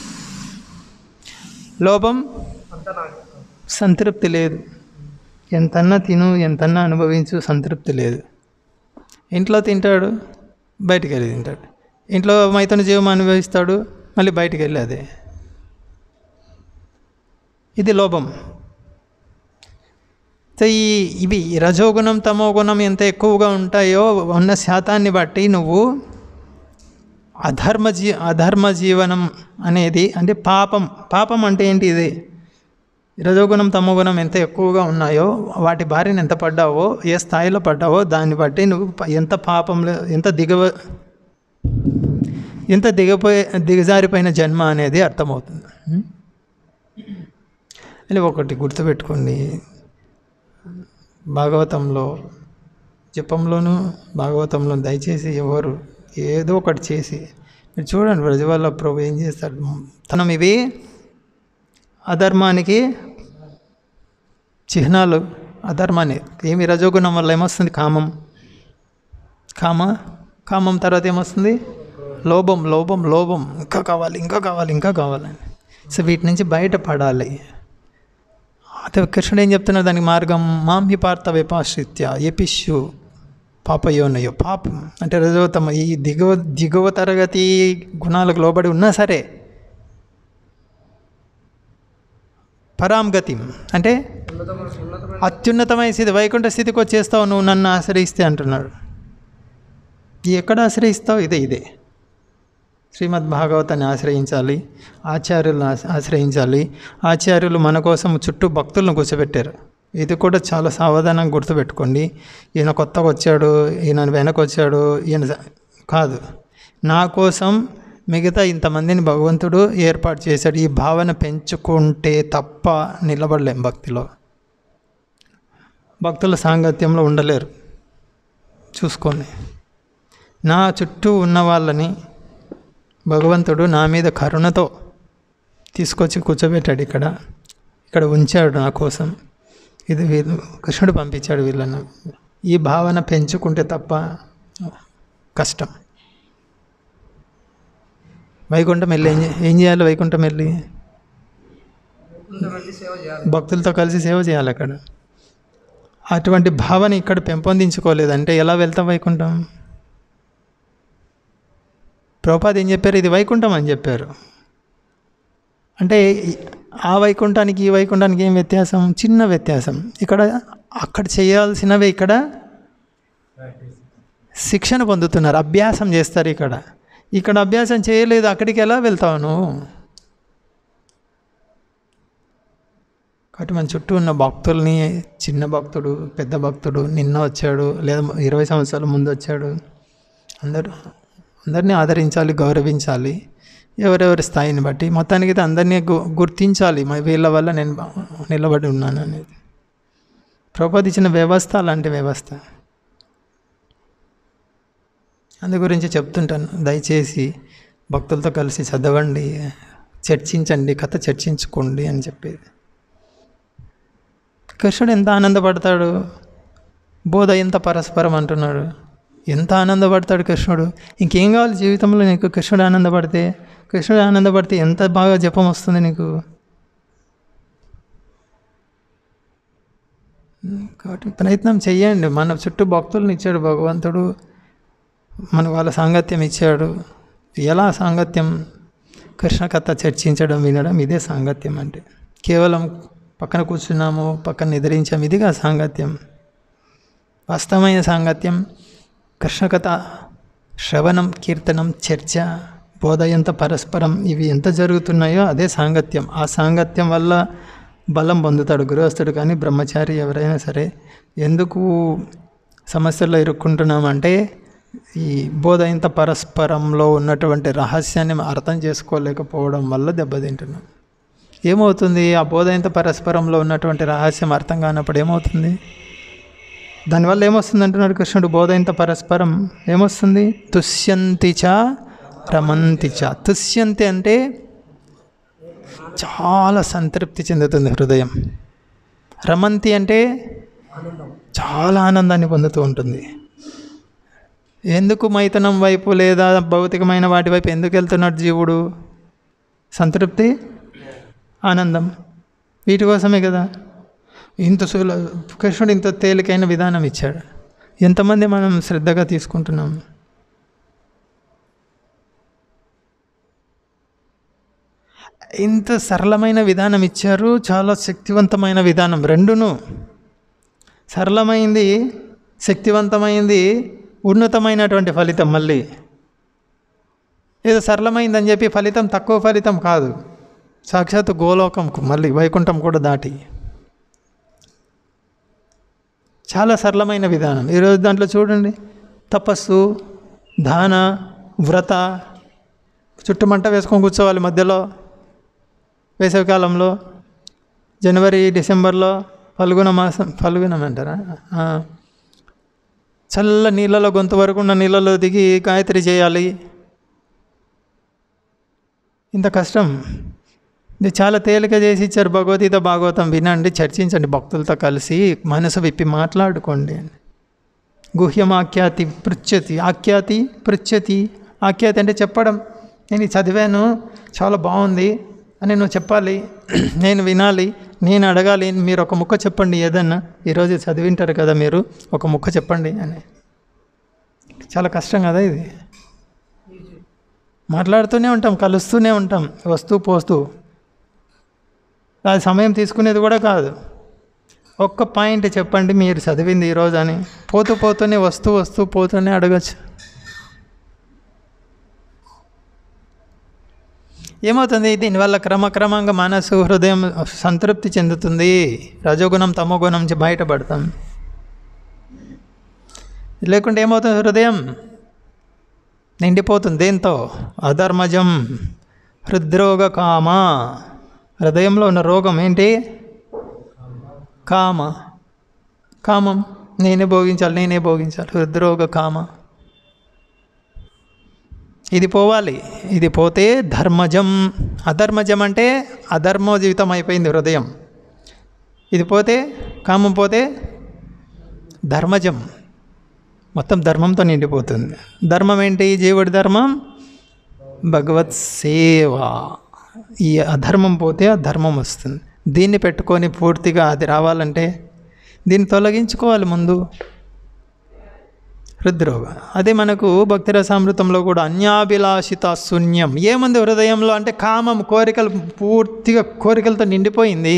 Speaker 1: లోభం
Speaker 2: అంతా నాకు
Speaker 1: సంతృప్తి లేదు ఎంతన్నా తిను ఎంతన్నా అనుభవించు సంతృప్తి లేదు ఇంట్లో తింటాడు బయటికి వెళ్ళి తింటాడు ఇంట్లో మైతన జీవం అనుభవిస్తాడు మళ్ళీ బయటికి వెళ్ళి అదే ఇది లోభం సో ఈ ఇవి రజోగుణం తమో గుణం ఎంత ఎక్కువగా ఉంటాయో ఉన్న శాతాన్ని బట్టి నువ్వు అధర్మ జీ అధర్మ జీవనం అనేది అంటే పాపం పాపం అంటే ఏంటి ఇది రజోగుణం తమోగుణం ఎంత ఎక్కువగా ఉన్నాయో వాటి బారిన ఎంత పడ్డావో ఏ స్థాయిలో పడ్డావో దాన్ని బట్టి నువ్వు ప- ఎంత పాపంలో ఎంత దిగవ ఎంత దిగపోయే దిగజారిపోయిన జన్మ అనేది అర్థమవుతుంది ఉం? అని ఒకటి గుర్తుపెట్టుకోండి భాగవతంలో జపంలోను భాగవతంలో దయచేసి ఎవరు ఏదో ఒకటి చేసి మీరు చూడండి బ్రజవల్ల ప్రభు ఏం చేస్తాడు తనం ఇవి అధర్మానికి చిహ్నాలు అధర్మాన్ని ఏమి రజోగుణం వల్ల ఏమొస్తుంది కామం కామ కామం తర్వాత ఏమొస్తుంది లోభం లోభం లోభం ఇంకా కావాలి ఇంకా కావాలి ఇంకా కావాలని సో వీటి నుంచి బయటపడాలి అదే కృష్ణుడు ఏం చెప్తున్నారు దానికి మార్గం మాం హి పార్థ విపాశ్రిత్య ఎపిష్యు పాపయోనయో పాపం అంటే రజోతమ ఈ దిగువ దిగువ తరగతి గుణాలకు లోబడి ఉన్నా సరే పరాం గతిం అంటే
Speaker 2: ఉన్నతమైన ఉన్నతమైన
Speaker 1: అత్యున్నతమైన స్థితి వైకుంఠ స్థితికి వచ్చేస్తావు నువ్వు నన్ను ఆశ్రయిస్తే అంటున్నాడు ఈ ఎక్కడ ఆశ్రయిస్తావు ఇదే ఇదే శ్రీమద్ భాగవతాన్ని ఆశ్రయించాలి ఆచార్యులను ఆశ- ఆశ్రయించాలి ఆచార్యులు మన కోసం చుట్టూ భక్తులను కూర్చోబెట్టారు ఇది కూడా చాలా సావధానంగా గుర్తుపెట్టుకోండి ఈయన కొత్తగా వచ్చాడు ఈయన వెనక వచ్చాడు ఈయన స- కాదు నా కోసం మిగతా ఇంతమందిని భగవంతుడు ఏర్పాటు చేశాడు ఈ భావన పెంచుకుంటే తప్ప నిలబడలేం భక్తిలో భక్తుల సాంగత్యంలో ఉండలేరు చూసుకోండి నా చుట్టూ ఉన్న వాళ్ళని భగవంతుడు నా మీద కరుణతో తీసుకొచ్చి కూర్చోబెట్టాడు ఇక్కడ ఇక్కడ ఉంచాడు నా కోసం ఇది వీళ్ళు కృష్ణుడు పంపించాడు వీళ్ళను ఈ భావన పెంచుకుంటే తప్ప కష్టం వైకుంఠం వెళ్ళి ఏం చే- ఏం చేయాలి వైకుంఠం వెళ్ళి
Speaker 2: ఇంత వెళ్ళి సేవ చేయాలి
Speaker 1: భక్తులతో కలిసి సేవ చేయాలి అక్కడ అటువంటి భావన ఇక్కడ పెంపొందించుకోలేదంటే ఎలా వెళ్తాం వైకుంఠం ప్రభుపాద ఏం చెప్పారు ఇది వైకుంఠం అని చెప్పారు అంటే ఈ- ఆ వైకుంఠానికి ఈ వైకుంఠానికి ఏం వ్యత్యాసం చిన్న వ్యత్యాసం ఇక్కడ అక్కడ చేయాల్సినవి ఇక్కడ శిక్షణ పొందుతున్నారు అభ్యాసం చేస్తారు ఇక్కడ ఇక్కడ అభ్యాసం చేయలేదు అక్కడికి ఎలా వెళ్తావు నువ్వు కాబట్టి మన చుట్టూ ఉన్న భక్తుల్ని చిన్న భక్తుడు పెద్ద భక్తుడు నిన్న వచ్చాడు లేదా ఇరవై సంవత్సరాల ముందు వచ్చాడు అందరూ అందరినీ ఆదరించాలి గౌరవించాలి ఎవరెవరి స్థాయిని బట్టి మొత్తానికి అయితే అందరినీ గు- గుర్తించాలి మా వీళ్ళ వల్ల నేను బా- నిలబడి ఉన్నాను అనేది ప్రభుత్వ ఇచ్చిన వ్యవస్థ అలాంటి వ్యవస్థ అందు గురించి చెప్తుంటాను దయచేసి భక్తులతో కలిసి చదవండి చర్చించండి కథ చర్చించుకోండి అని చెప్పేది కృష్ణుడు ఎంత ఆనందపడతాడు బోధ ఎంత పరస్పరం అంటున్నాడు ఎంత ఆనందపడతాడు కృష్ణుడు ఇంకేం కావాలి జీవితంలో నీకు కృష్ణుడు ఆనందపడితే కృష్ణుడు ఆనందపడితే ఎంత బాగా జపం వస్తుంది నీకు కాబట్టి ప్రయత్నం చెయ్యండి మన చుట్టూ భక్తులను ఇచ్చాడు భగవంతుడు మన వాళ్ళ సాంగత్యం ఇచ్చాడు ఎలా సాంగత్యం కృష్ణ కథ చర్చించడం వినడం ఇదే సాంగత్యం అంటే కేవలం పక్కన కూర్చున్నాము పక్కన నిద్రించాం ఇదిగా సాంగత్యం వాస్తవమైన సాంగత్యం కృష్ణ కథ శ్రవణం కీర్తనం చర్చ బోధ ఎంత పరస్పరం ఇవి ఎంత జరుగుతున్నాయో అదే సాంగత్యం ఆ సాంగత్యం వల్ల బలం పొందుతాడు గృహస్థుడు కానీ బ్రహ్మచారి ఎవరైనా సరే ఎందుకు సమస్యల్లో ఇరుక్కుంటున్నామంటే ఈ బోధ ఇంత పరస్పరంలో ఉన్నటువంటి రహస్యాన్ని అర్థం చేసుకోలేకపోవడం వల్ల దెబ్బతింటున్నాం ఏమవుతుంది ఆ బోధ ఇంత పరస్పరంలో ఉన్నటువంటి రహస్యం అర్థం కానప్పుడు ఏమవుతుంది దానివల్ల ఏమొస్తుంది అంటున్నాడు కృష్ణుడు బోధ ఇంత పరస్పరం ఏమొస్తుంది తుష్యంతి చ రమంతి చ తుష్యంతి అంటే చాలా సంతృప్తి చెందుతుంది హృదయం రమంతి అంటే చాలా ఆనందాన్ని పొందుతూ ఉంటుంది ఎందుకు మైథనం వైపు లేదా భౌతికమైన వాటి వైపు ఎందుకు వెళ్తున్నాడు జీవుడు సంతృప్తి ఆనందం వీటి కోసమే కదా ఇంత సుల కృష్ణుడు ఇంత తేలికైన విధానం ఇచ్చాడు ఎంతమంది మనం శ్రద్ధగా తీసుకుంటున్నాం ఇంత సరళమైన విధానం ఇచ్చారు చాలా శక్తివంతమైన విధానం రెండును సరళమైంది శక్తివంతమైంది ఉన్నతమైనటువంటి ఫలితం మళ్ళీ ఏదో సరళమైందని చెప్పి ఫలితం తక్కువ ఫలితం కాదు సాక్షాత్ గోలోకం మళ్ళీ వైకుంఠం కూడా దాటి చాలా సరళమైన విధానం ఈరోజు దాంట్లో చూడండి తపస్సు దాన వ్రత చుట్టుమంట వేసుకొని కూర్చోవాలి మధ్యలో వేసవికాలంలో జనవరి డిసెంబర్లో ఫల్గుణ మాసం ఫల్గుణం అంటారా ఆ. చల్ల నీళ్ళలో గొంతు వరకు ఉన్న నీళ్ళలో దిగి గాయత్రి చేయాలి ఇంత కష్టం ఇది చాలా తేలిక చేసి ఇచ్చారు భగవద్గీత భాగవతం వినండి చర్చించండి భక్తులతో కలిసి మనసు విప్పి మాట్లాడుకోండి గుహ్యం ఆఖ్యాతి పృచ్ఛతి ఆఖ్యాతి పృచ్ఛతి ఆఖ్యాతి అంటే చెప్పడం నేను ఇది చదివాను చాలా బాగుంది అని నువ్వు చెప్పాలి నేను వినాలి నేను అడగాలి మీరు ఒక ముక్క చెప్పండి ఏదన్నా ఈరోజు చదివింటారు కదా మీరు ఒక ముక్క చెప్పండి అని చాలా కష్టం కదా ఇది మాట్లాడుతూనే ఉంటాం కలుస్తూనే ఉంటాం వస్తూ పోస్తూ అది సమయం తీసుకునేది కూడా కాదు ఒక్క పాయింట్ చెప్పండి మీరు చదివింది ఈరోజు అని పోతూ పోతూనే వస్తూ వస్తూ పోతూనే అడగచ్చు ఏమవుతుంది దీనివల్ల క్రమక్రమంగా మనసు హృదయం సంతృప్తి చెందుతుంది రజోగుణం తమోగుణం నుంచి బయటపడతాం లేకుంటే ఏమవుతుంది హృదయం నిండిపోతుంది దేంతో అధర్మజం హృద్రోగ కామ హృదయంలో ఉన్న రోగం ఏంటి కామ కామం నేనే భోగించాలి నేనే భోగించాలి హృద్రోగ కామ ఇది పోవాలి ఇది పోతే ధర్మజం అధర్మజం అంటే అధర్మ జీవితం అయిపోయింది హృదయం ఇది పోతే కామం పోతే ధర్మజం మొత్తం ధర్మంతో నిండిపోతుంది ధర్మం ఏంటి జీవుడి ధర్మం భగవత్ సేవ ఈ అధర్మం పోతే ఆ ధర్మం వస్తుంది దీన్ని పెట్టుకొని పూర్తిగా అది రావాలంటే దీన్ని తొలగించుకోవాలి ముందు హృద్రోగ అదే మనకు భక్తిరసామృతంలో కూడా అన్యాభిలాషిత శూన్యం ఏముంది హృదయంలో అంటే కామం కోరికలు పూర్తిగా కోరికలతో నిండిపోయింది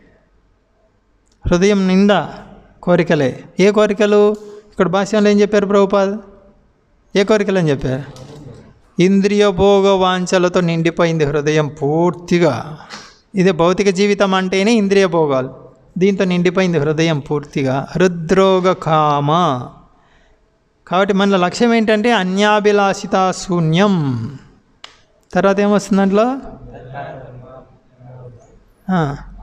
Speaker 1: హృదయం నిండా కోరికలే ఏ కోరికలు ఇక్కడ భాష్యంలో ఏం చెప్పారు ప్రభుపాద్ ఏ కోరికలు అని చెప్పారు ఇంద్రియ భోగ వాంఛలతో నిండిపోయింది హృదయం పూర్తిగా ఇదే భౌతిక జీవితం అంటేనే ఇంద్రియ భోగాలు దీంతో నిండిపోయింది హృదయం పూర్తిగా హృద్రోగ కామ కాబట్టి మన లక్ష్యం ఏంటంటే అన్యాభిలాషిత శూన్యం తర్వాత ఏమొస్తుంది దాంట్లో ఆ.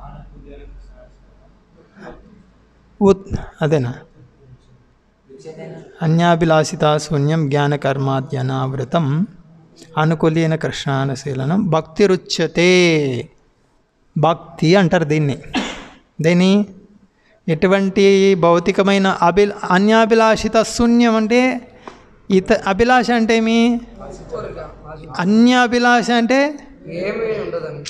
Speaker 1: ఉత్ అదేనా అన్యాభిలాషిత శూన్యం జ్ఞానకర్మాద్యనావృతం అనుకూలీన కృష్ణానుశీలనం భక్తి రుచ్యతే భక్తి అంటారు దీన్ని దీని ఎటువంటి భౌతికమైన అభి అన్యాభిలాషిత శూన్యం అంటే ఇత అభిలాష అంటే ఏమి
Speaker 2: కోరిక ఆశ.
Speaker 1: అన్యాభిలాష అంటే
Speaker 2: ఏమీ ఉండదండి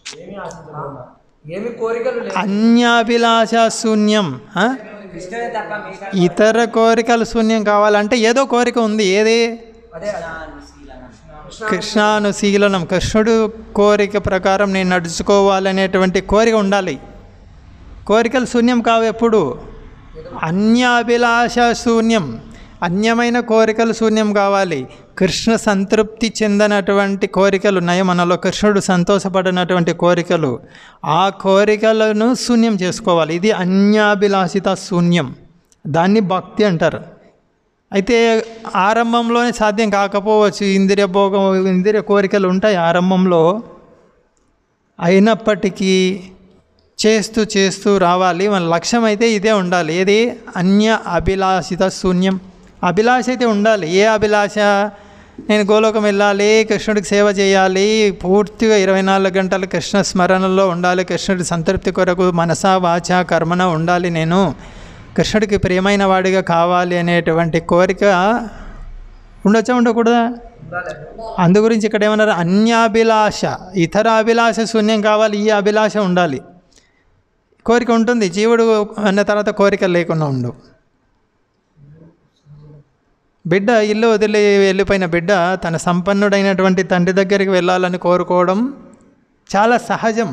Speaker 2: ఏమి కోరికలు లేవు
Speaker 1: అన్యాభిలాష శూన్యం ఆ? ఇతర కోరికలు శూన్యం కావాలంటే ఏదో కోరిక ఉంది ఏది
Speaker 2: అదే
Speaker 1: కృష్ణానుశీలనం కృష్ణుడు కోరిక ప్రకారం నేను నడుచుకోవాలనేటువంటి కోరిక ఉండాలి కోరికలు శూన్యం కావు ఎప్పుడు అన్యాభిలాష శూన్యం అన్యమైన కోరికలు శూన్యం కావాలి కృష్ణ సంతృప్తి చెందనటువంటి కోరికలు ఉన్నాయి మనలో కృష్ణుడు సంతోషపడినటువంటి కోరికలు ఆ కోరికలను శూన్యం చేసుకోవాలి ఇది అన్యాభిలాషిత శూన్యం దాన్ని భక్తి అంటారు అయితే ఆరంభంలోనే సాధ్యం కాకపోవచ్చు ఇంద్రియ భోగం ఇంద్రియ కోరికలు ఉంటాయి ఆరంభంలో అయినప్పటికీ చేస్తూ చేస్తూ రావాలి మన లక్ష్యం అయితే ఇదే ఉండాలి ఏది అన్య అభిలాషిత శూన్యం అభిలాష అయితే ఉండాలి ఏ అభిలాష నేను గోలోకం వెళ్ళాలి కృష్ణుడికి సేవ చేయాలి పూర్తిగా ఇరవై నాలుగు గంటలు కృష్ణ స్మరణలో ఉండాలి కృష్ణుడి సంతృప్తి కొరకు మనసా వాచ కర్మన ఉండాలి నేను కృష్ణుడికి ప్రియమైన వాడిగా కావాలి అనేటువంటి కోరిక ఉండొచ్చా ఉండకూడదా
Speaker 2: ఉండాలి
Speaker 1: అందు గురించి ఇక్కడ ఏమన్నారు అన్యాభిలాష ఇతర అభిలాష శూన్యం కావాలి ఈ అభిలాష ఉండాలి కోరిక ఉంటుంది జీవుడు అన్న తర్వాత కోరిక లేకుండా ఉండు బిడ్డ ఇల్లు వదిలి వెళ్ళిపోయిన బిడ్డ తన సంపన్నుడైనటువంటి తండ్రి దగ్గరికి వెళ్ళాలని కోరుకోవడం చాలా సహజం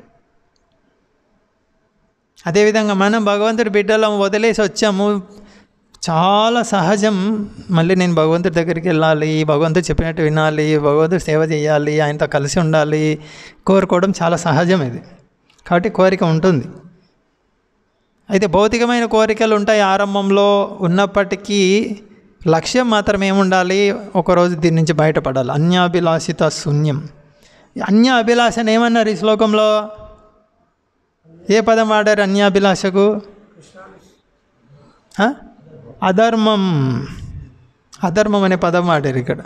Speaker 1: అదేవిధంగా మనం భగవంతుడి బిడ్డలం వదిలేసి వచ్చాము చాలా సహజం మళ్ళీ నేను భగవంతుడి దగ్గరికి వెళ్ళాలి భగవంతుడు చెప్పినట్టు వినాలి భగవంతుడు సేవ చేయాలి ఆయనతో కలిసి ఉండాలి కోరుకోవడం చాలా సహజం ఇది కాబట్టి కోరిక ఉంటుంది అయితే భౌతికమైన కోరికలు ఉంటాయి ఆరంభంలో ఉన్నప్పటికీ లక్ష్యం మాత్రం ఏముండాలి ఒకరోజు దీని నుంచి బయటపడాలి అన్యాభిలాషిత శూన్యం అన్య అభిలాషను ఏమన్నారు ఈ శ్లోకంలో ఏ పదం వాడారు అన్యాభిలాషకు ఆ? అధర్మం అధర్మం అనే పదం వాడారు ఇక్కడ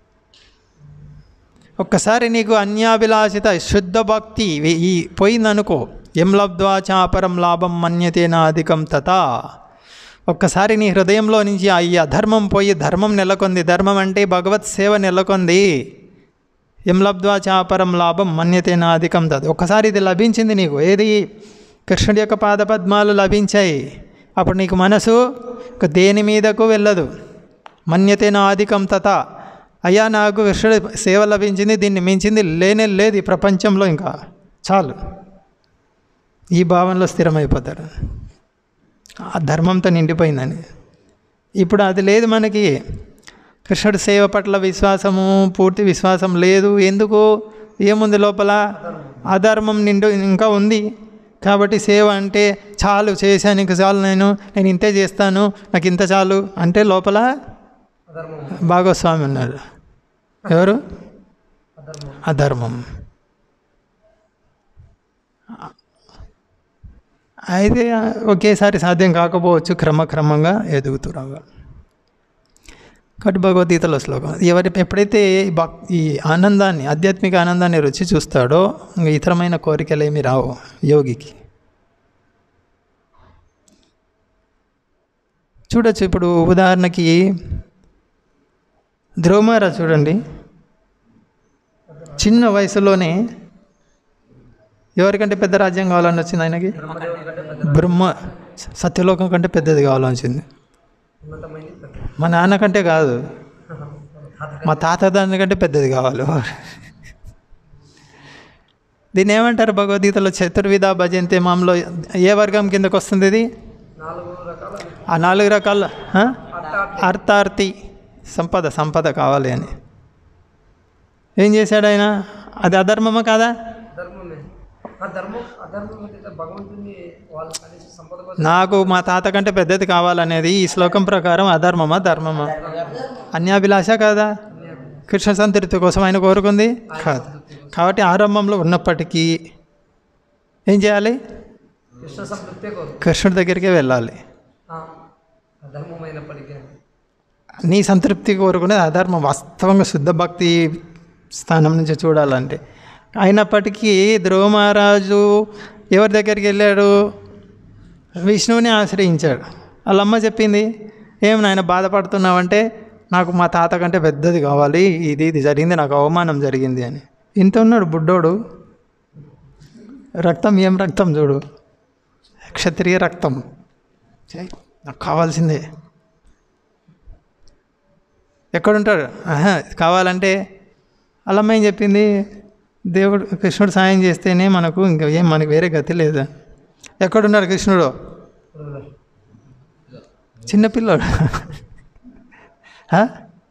Speaker 1: ఒక్కసారి నీకు అన్యాభిలాషిత శుద్ధ భక్తి ఈ- ఈ పోయిందనుకో ఎం లబ్ధ్వా చాపరం లాభం మన్యతేన అధికం తథా ఒక్కసారి నీ హృదయంలో నుంచి ఆ ఈ అధర్మం పోయి ధర్మం నెలకొంది ధర్మం అంటే భగవత్ సేవ నెలకొంది ఎం లబ్ధ్వా చాపరం లాభం మన్యతేన అధికం తత్ ఒక్కసారి ఇది లభించింది నీకు ఏది కృష్ణుడి యొక్క పాదపద్మాలు లభించాయి అప్పుడు నీకు మనసు ఇక దేని మీదకు వెళ్ళదు మన్యతేన ఆధికం తథ అయ్యా నాకు కృష్ణుడి సేవ లభించింది దీన్ని మించింది లేనే లేదు ఈ ప్రపంచంలో ఇంకా చాలు ఈ భావనలో స్థిరమైపోతారు ఆ ధర్మంతో నిండిపోయిందని ఇప్పుడు అది లేదు మనకి కృష్ణుడి సేవ పట్ల విశ్వాసము పూర్తి విశ్వాసం లేదు ఎందుకు ఏముంది లోపల అధర్మం నిండు ఇంకా ఉంది కాబట్టి సేవ అంటే చాలు చేశాను ఇంక చాలు నేను నేను ఇంతే చేస్తాను నాకు ఇంత చాలు అంటే లోపల
Speaker 2: అధర్మం
Speaker 1: భాగస్వామి ఉన్నారు ఎవరు
Speaker 2: అధర్మం
Speaker 1: అధర్మం అయితే ఒకేసారి సాధ్యం కాకపోవచ్చు క్రమక్రమంగా ఎదుగుతూ రావాలి కాబట్టి భగవద్గీతలో శ్లోకం ఎవరి ఎప్పుడైతే ఈ భక్ ఈ ఆనందాన్ని ఆధ్యాత్మిక ఆనందాన్ని రుచి చూస్తాడో ఇంక ఇతరమైన కోరికలు ఏమి రావు యోగికి చూడొచ్చు ఇప్పుడు ఉదాహరణకి ధ్రువమారా చూడండి చిన్న వయసులోనే ఎవరికంటే పెద్ద రాజ్యం కావాలని వచ్చింది ఆయనకి బ్రహ్మ సత్యలోకం కంటే పెద్దది కావాలని వచ్చింది
Speaker 2: ఉన్నతమైంది పెద్ద
Speaker 1: మా నాన్న కంటే కాదు మా తాత దాని కంటే పెద్దది కావాలి దీన్ని ఏమంటారు భగవద్గీతలో చతుర్విధ భజంతే మామలో ఏ వర్గం కిందకు వస్తుంది ఇది
Speaker 2: నాలుగు రకాల
Speaker 1: ఆ నాలుగు రకాల ఆ?
Speaker 2: అట్ట
Speaker 1: అర్థార్థి సంపద సంపద కావాలి అని ఏం చేశాడు ఆయన అది అధర్మమా కాదా
Speaker 2: ధర్మమే ఆ ధర్మం అధర్మం అంటే భగవంతుని వాళ్ళు కలిసి సంపద కోసం
Speaker 1: నాకు మా తాత కంటే పెద్దది కావాలనేది ఈ శ్లోకం ప్రకారం అధర్మమా ధర్మమా అన్యాభిలాష కాదా కృష్ణ సంతృప్తి కోసం ఆయన కోరుకుంది కాదు కాబట్టి ఆరంభంలో ఉన్నప్పటికీ ఏం చేయాలి
Speaker 2: కృష్ణ సంతృప్తే కోరు
Speaker 1: కృష్ణుడి దగ్గరికే వెళ్ళాలి
Speaker 2: ఆ, అధర్మమైనప్పటికీ
Speaker 1: నీ సంతృప్తి కోరుకునేది అధర్మం వాస్తవంగా శుద్ధ భక్తి స్థానం నుంచి చూడాలంటే అయినప్పటికీ ధ్రువ మహారాజు ఎవరి దగ్గరికి వెళ్ళాడు విష్ణువుని ఆశ్రయించాడు వాళ్ళ అమ్మ చెప్పింది ఏం నాయన బాధపడుతున్నావంటే నాకు మా తాత కంటే పెద్దది కావాలి ఇది ఇది జరిగింది నాకు అవమానం జరిగింది అని ఇంత ఉన్నాడు బుడ్డోడు రక్తం ఏం రక్తం చూడు క్షత్రియ రక్తం ఛీ, నాకు కావాల్సిందే ఎక్కడుంటాడు ఆహా, కావాలంటే అల్లమ్మ ఏం చెప్పింది దేవుడు కృష్ణుడు సాయం చేస్తేనే మనకు ఇంకా ఏం మనకు వేరే గతి లేదు ఎక్కడున్నాడు కృష్ణుడు చిన్నపిల్లోడు ఆ?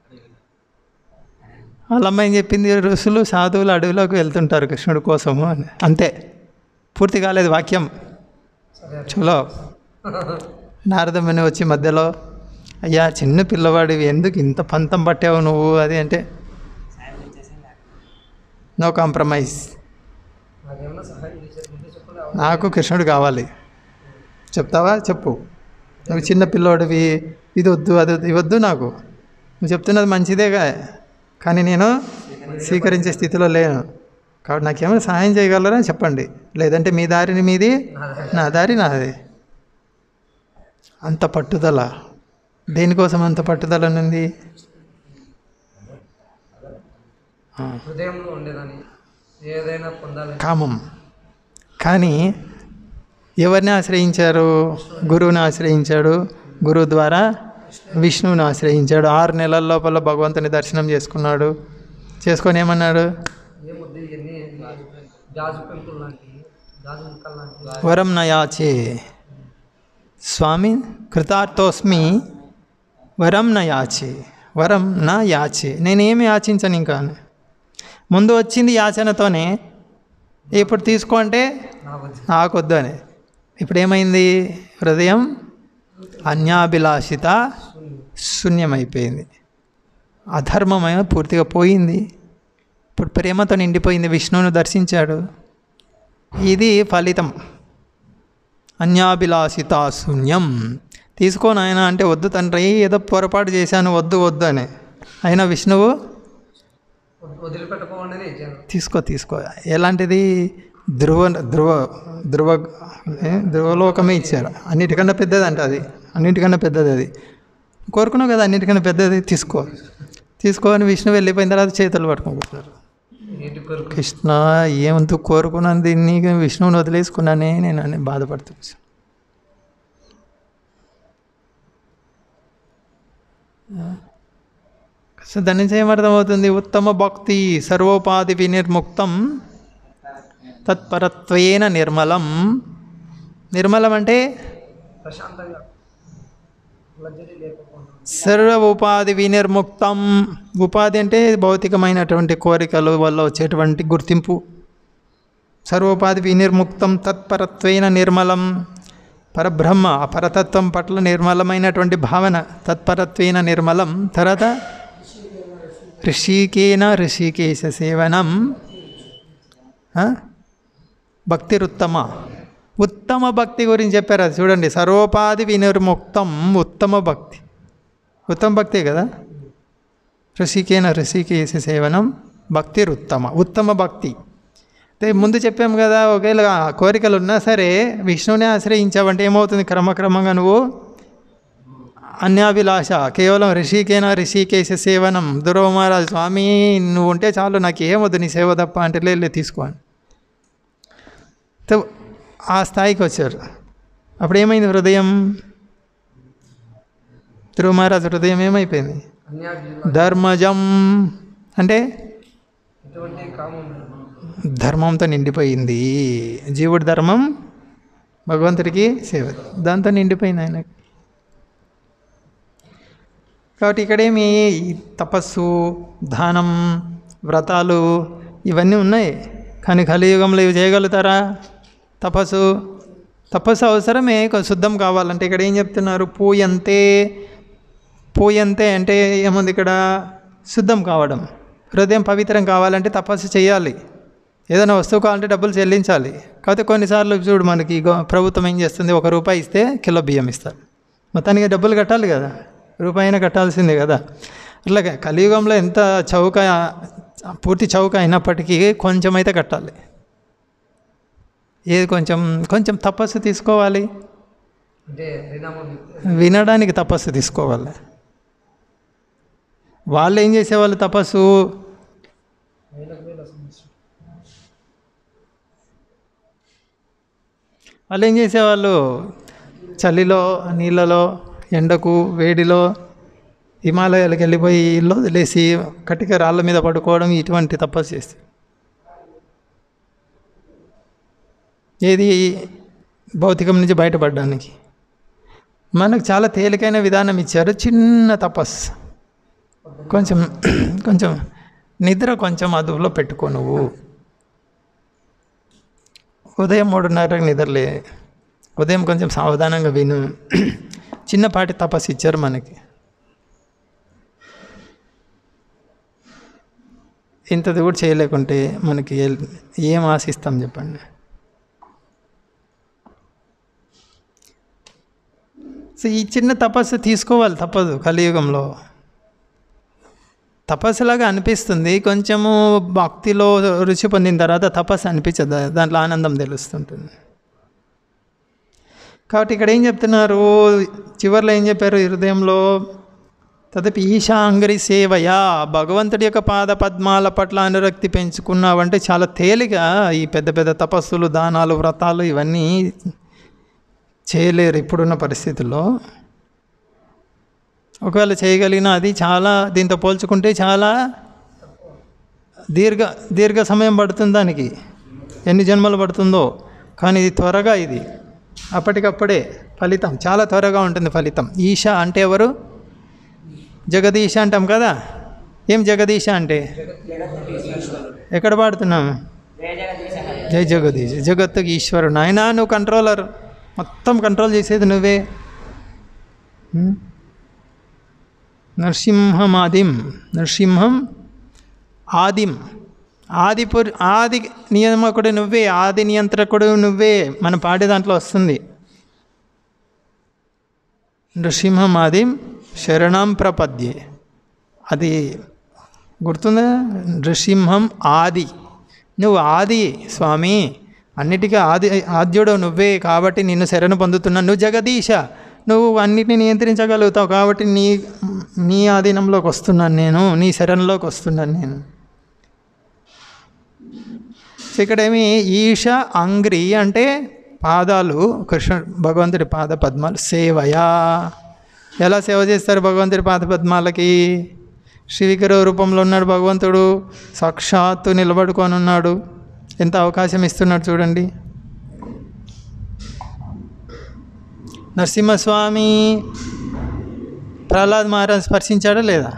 Speaker 1: వాళ్ళమ్మ ఏం చెప్పింది ఋషులు సాధువులు అడవిలోకి వెళ్తుంటారు కృష్ణుడి కోసము అని అంతే పూర్తి కాలేదు వాక్యం చలో నారదమ్మని వచ్చి మధ్యలో అయ్యా చిన్న పిల్లవాడివి ఎందుకు ఇంత పంతం పట్టావు నువ్వు అది అంటే నో కాంప్రమైజ్
Speaker 2: నాకేమన్నా సహాయం చేసే ముందే చెప్పలే
Speaker 1: నాకు కృష్ణుడు కావాలి చెప్తావా చెప్పు నువ్వు చిన్న పిల్లోడివి ఇది వద్దు అది వద్దు, ఇవద్దు నాకు నువ్వు చెప్తున్నది మంచిదేగా కానీ నేను స్వీకరించే స్థితిలో లేను కాబట్టి నాకేమైనా సహాయం చేయగలరా చెప్పండి లేదంటే మీ దారిని మీది నా దారి నాది అంత పట్టుదల దేనికోసం అంత పట్టుదల ఉంది
Speaker 2: హృదయంలో ఉండేదని ఏదైనా పొందాలని
Speaker 1: కామం కానీ ఎవరిని ఆశ్రయించారు గురువుని ఆశ్రయించాడు గురువు ద్వారా విష్ణువుని ఆశ్రయించాడు ఆరు నెలల లోపల భగవంతుని దర్శనం చేసుకున్నాడు చేసుకొని ఏమన్నాడు
Speaker 2: ఏమొద్దు ఇవన్నీ జాజు పెంకులు లాంటి జాజు ముక్కలు లాంటి
Speaker 1: వరం నయాచే స్వామి కృతార్థోస్మి వరం నా యాచే వరం నా యాచే నేనేమి యాచించను ఇంకా ముందు వచ్చింది యాచనతోనే ఇప్పుడు తీసుకో అంటే
Speaker 2: నాకు వద్దు.
Speaker 1: నాకొద్దు అని ఇప్పుడు ఏమైంది హృదయం అన్యాభిలాషిత శూన్యమైపోయింది అధర్మమయ పూర్తిగా పోయింది ఇప్పుడు ప్రేమతో నిండిపోయింది విష్ణువును దర్శించాడు ఇది ఫలితం అన్యాభిలాషిత శూన్యం తీసుకో నాయన అంటే వద్దు తండ్రి ఏదో పొరపాటు చేశాను వద్దు వద్దు అని అయినా విష్ణువు
Speaker 2: వద్- వదిలిపెట్టుకోండి ఇచ్చాను
Speaker 1: తీసుకో తీసుకో ఎలాంటిది ధ్రువ ధ్రువ ధ్రువ ఏ? ధ్రువలోకమే ఇచ్చారు అన్నిటికన్నా పెద్దది అంట అది అన్నిటికన్నా పెద్దది అది కోరుకున్నావు కదా అన్నిటికన్నా పెద్దది తీసుకో తీసుకో అని విష్ణు వెళ్ళిపోయిన తర్వాత చేతులు పట్టుకుంటున్నారు
Speaker 2: ఏంటి కొరకు
Speaker 1: కృష్ణ ఏమంతు కోరుకున్నాను దీన్ని విష్ణువుని వదిలేసుకున్నానే నేను అని బాధపడుతూ కూర్చున్నా. సో దాని నుంచి ఏమర్థమవుతుంది ఉత్తమ భక్తి సర్వోపాధి వినిర్ముక్తం తత్పరత్వేన నిర్మలం నిర్మలం అంటే
Speaker 2: ప్రశాంతంగా లగ్జరీ లేకపోవడం
Speaker 1: సర్వ ఉపాధి వినిర్ముక్తం ఉపాధి అంటే భౌతికమైనటువంటి కోరికలు వల్ల వచ్చేటువంటి గుర్తింపు సర్వోపాధి వినిర్ముక్తం తత్పరత్వేన నిర్మలం పరబ్రహ్మ ఆ పరతత్వం పట్ల నిర్మలమైనటువంటి భావన తత్పరత్వేన నిర్మలం తర్వాత ఋషికేన ఋషికేశ సేవనం ఆ? భక్తిరుత్తమ ఉత్తమ భక్తి గురించి చెప్పారు అది చూడండి సర్వోపాధి వినిర్ముక్తం ఉత్తమ భక్తి ఉత్తమ భక్తే కదా ఋషికేన ఋషికేశ సేవనం భక్తిరుత్తమ ఉత్తమ భక్తి అయితే ముందు చెప్పాము కదా ఒకవేళ ఆ కోరికలు ఉన్నా సరే విష్ణువునే ఆశ్రయించావంటే ఏమవుతుంది క్రమక్రమంగా నువ్వు అన్యాభిలాష కేవలం ఋషికేన ఋషికేశ సేవనం దురవ మహారాజ్ స్వామి నువ్వు ఉంటే చాలు నాకు ఏమొద్దు నీ సేవ తప్ప అంటే లేదు లేదు, తీసుకో అని తో ఆ స్థాయికి వచ్చారు అప్పుడు ఏమైంది హృదయం ధ్రువ మహారాజ్ హృదయం ఏమైపోయింది
Speaker 2: అన్యాయ
Speaker 1: ధర్మజం అంటే
Speaker 2: ఎటువంటి కామం లేదు.
Speaker 1: ధర్మంతో నిండిపోయింది జీవుడి ధర్మం భగవంతుడికి సేవ దాంతో నిండిపోయింది ఆయనకి కాబట్టి ఇక్కడేమి ఈ తపస్సు దానం వ్రతాలు ఇవన్నీ ఉన్నాయి కానీ కలియుగంలో ఇవి చేయగలుగుతారా తపస్సు తపస్సు అవసరమే కొ- శుద్ధం కావాలంటే ఇక్కడ ఏం చెప్తున్నారు పూయంతే పూయంతే అంటే ఏముంది ఇక్కడ శుద్ధం కావడం హృదయం పవిత్రం కావాలంటే తపస్సు చేయాలి ఏదైనా వస్తువు కావాలంటే డబ్బులు చెల్లించాలి కాకపోతే కొన్నిసార్లు చూడు మనకి గో- ప్రభుత్వం ఏం చేస్తుంది ఒక రూపాయి ఇస్తే కిలో బియ్యం ఇస్తారు మొత్తానికి డబ్బులు కట్టాలి కదా రూపాయి అయినా కట్టాల్సిందే కదా అట్లాగే కలియుగంలో ఎంత చౌక పూర్తి చౌక అయినప్పటికీ కొంచెం అయితే కట్టాలి ఏది కొంచెం కొంచెం తపస్సు తీసుకోవాలి
Speaker 2: అంటే పరిణామం
Speaker 1: వినడానికి తపస్సు తీసుకోవాలి వాళ్ళు ఏం చేసేవాళ్ళు తపస్సు
Speaker 2: వేలకు వేల సమస్య
Speaker 1: వాళ్ళు ఏం చేసేవాళ్ళు చలిలో నీళ్ళలో ఎండకు వేడిలో హిమాలయాలకు వెళ్ళిపోయి ఇల్లు వదిలేసి కటిక రాళ్ళ మీద పడుకోవడం ఇటువంటి తపస్సు చేస్తారు ఏది భౌతికం నుంచి బయటపడడానికి మనకు చాలా తేలికైన విధానం ఇచ్చారు చిన్న తపస్సు కొంచెం కొంచెం నిద్ర కొంచెం అదుపులో పెట్టుకో నువ్వు ఉదయం మూడున్నరకు నిద్రలే ఉదయం కొంచెం సావధానంగా విను చిన్నపాటి తపస్సు ఇచ్చారు మనకి ఇంతది కూడా చేయలేకుంటే మనకి ఏ- ఏం ఆశిస్తాం చెప్పండి సో ఈ చిన్న తపస్సు తీసుకోవాలి తప్పదు కలియుగంలో తపస్సులాగా అనిపిస్తుంది కొంచెము భక్తిలో రుచి పొందిన తర్వాత తపస్సు అనిపించదు దాంట్లో ఆనందం తెలుస్తుంటుంది కాబట్టి ఇక్కడ ఏం చెప్తున్నారు చివరిలో ఏం చెప్పారు హృదయంలో తదపి ఈశాంగరి సేవయా భగవంతుడి యొక్క పాద పద్మాల పట్ల అనురక్తి పెంచుకున్నావంటే చాలా తేలిగా ఈ పెద్ద పెద్ద తపస్సులు దానాలు వ్రతాలు ఇవన్నీ చేయలేరు ఇప్పుడున్న పరిస్థితుల్లో ఒకవేళ చేయగలిగిన అది చాలా దీంతో పోల్చుకుంటే చాలా దీర్ఘ దీర్ఘ సమయం పడుతుంది దానికి ఎన్ని జన్మలు పడుతుందో కానీ ఇది త్వరగా ఇది అప్పటికప్పుడే ఫలితం చాలా త్వరగా ఉంటుంది ఫలితం ఈశ అంటే ఎవరు జగదీశ అంటాం కదా ఏం జగదీశ అంటే ఎక్కడ పాడుతున్నాం జై జగదీశ్ జగత్తుకి ఈశ్వరుడు నాయనా నువ్వు కంట్రోలర్ మొత్తం కంట్రోల్ చేసేది నువ్వే హ్మ్? నరసింహం ఆదిం నరసింహం ఆదిం ఆదిపుర్ ఆది నియామకుడు నువ్వే ఆది నియంత్రకుడు నువ్వే మన పాడే దాంట్లో వస్తుంది నృసింహం ఆదిం శరణం ప్రపద్యే అది గుర్తుందా నృసింహం ఆది నువ్వు ఆది స్వామి అన్నిటికీ ఆది ఆద్యుడు నువ్వే కాబట్టి నిన్ను శరణు పొందుతున్నా నువ్వు జగదీశ నువ్వు అన్నిటిని నియంత్రించగలుగుతావు కాబట్టి నీ నీ ఆధీనంలోకి వస్తున్నాను నేను నీ శరణలోకి వస్తున్నాను నేను సో ఇక్కడేమి ఈశ అంగ్రి అంటే పాదాలు కృష్ణ భగవంతుడి పాద పద్మాలు సేవయా ఎలా సేవ చేస్తారు భగవంతుడి పాద పద్మాలకి శ్రీవిగ్రహ రూపంలో ఉన్నాడు భగవంతుడు సాక్షాత్తు నిలబడుకొని ఉన్నాడు ఎంత అవకాశం ఇస్తున్నాడు చూడండి నరసింహస్వామి ప్రహ్లాద్ మహారాజ్ స్పర్శించాడా లేదా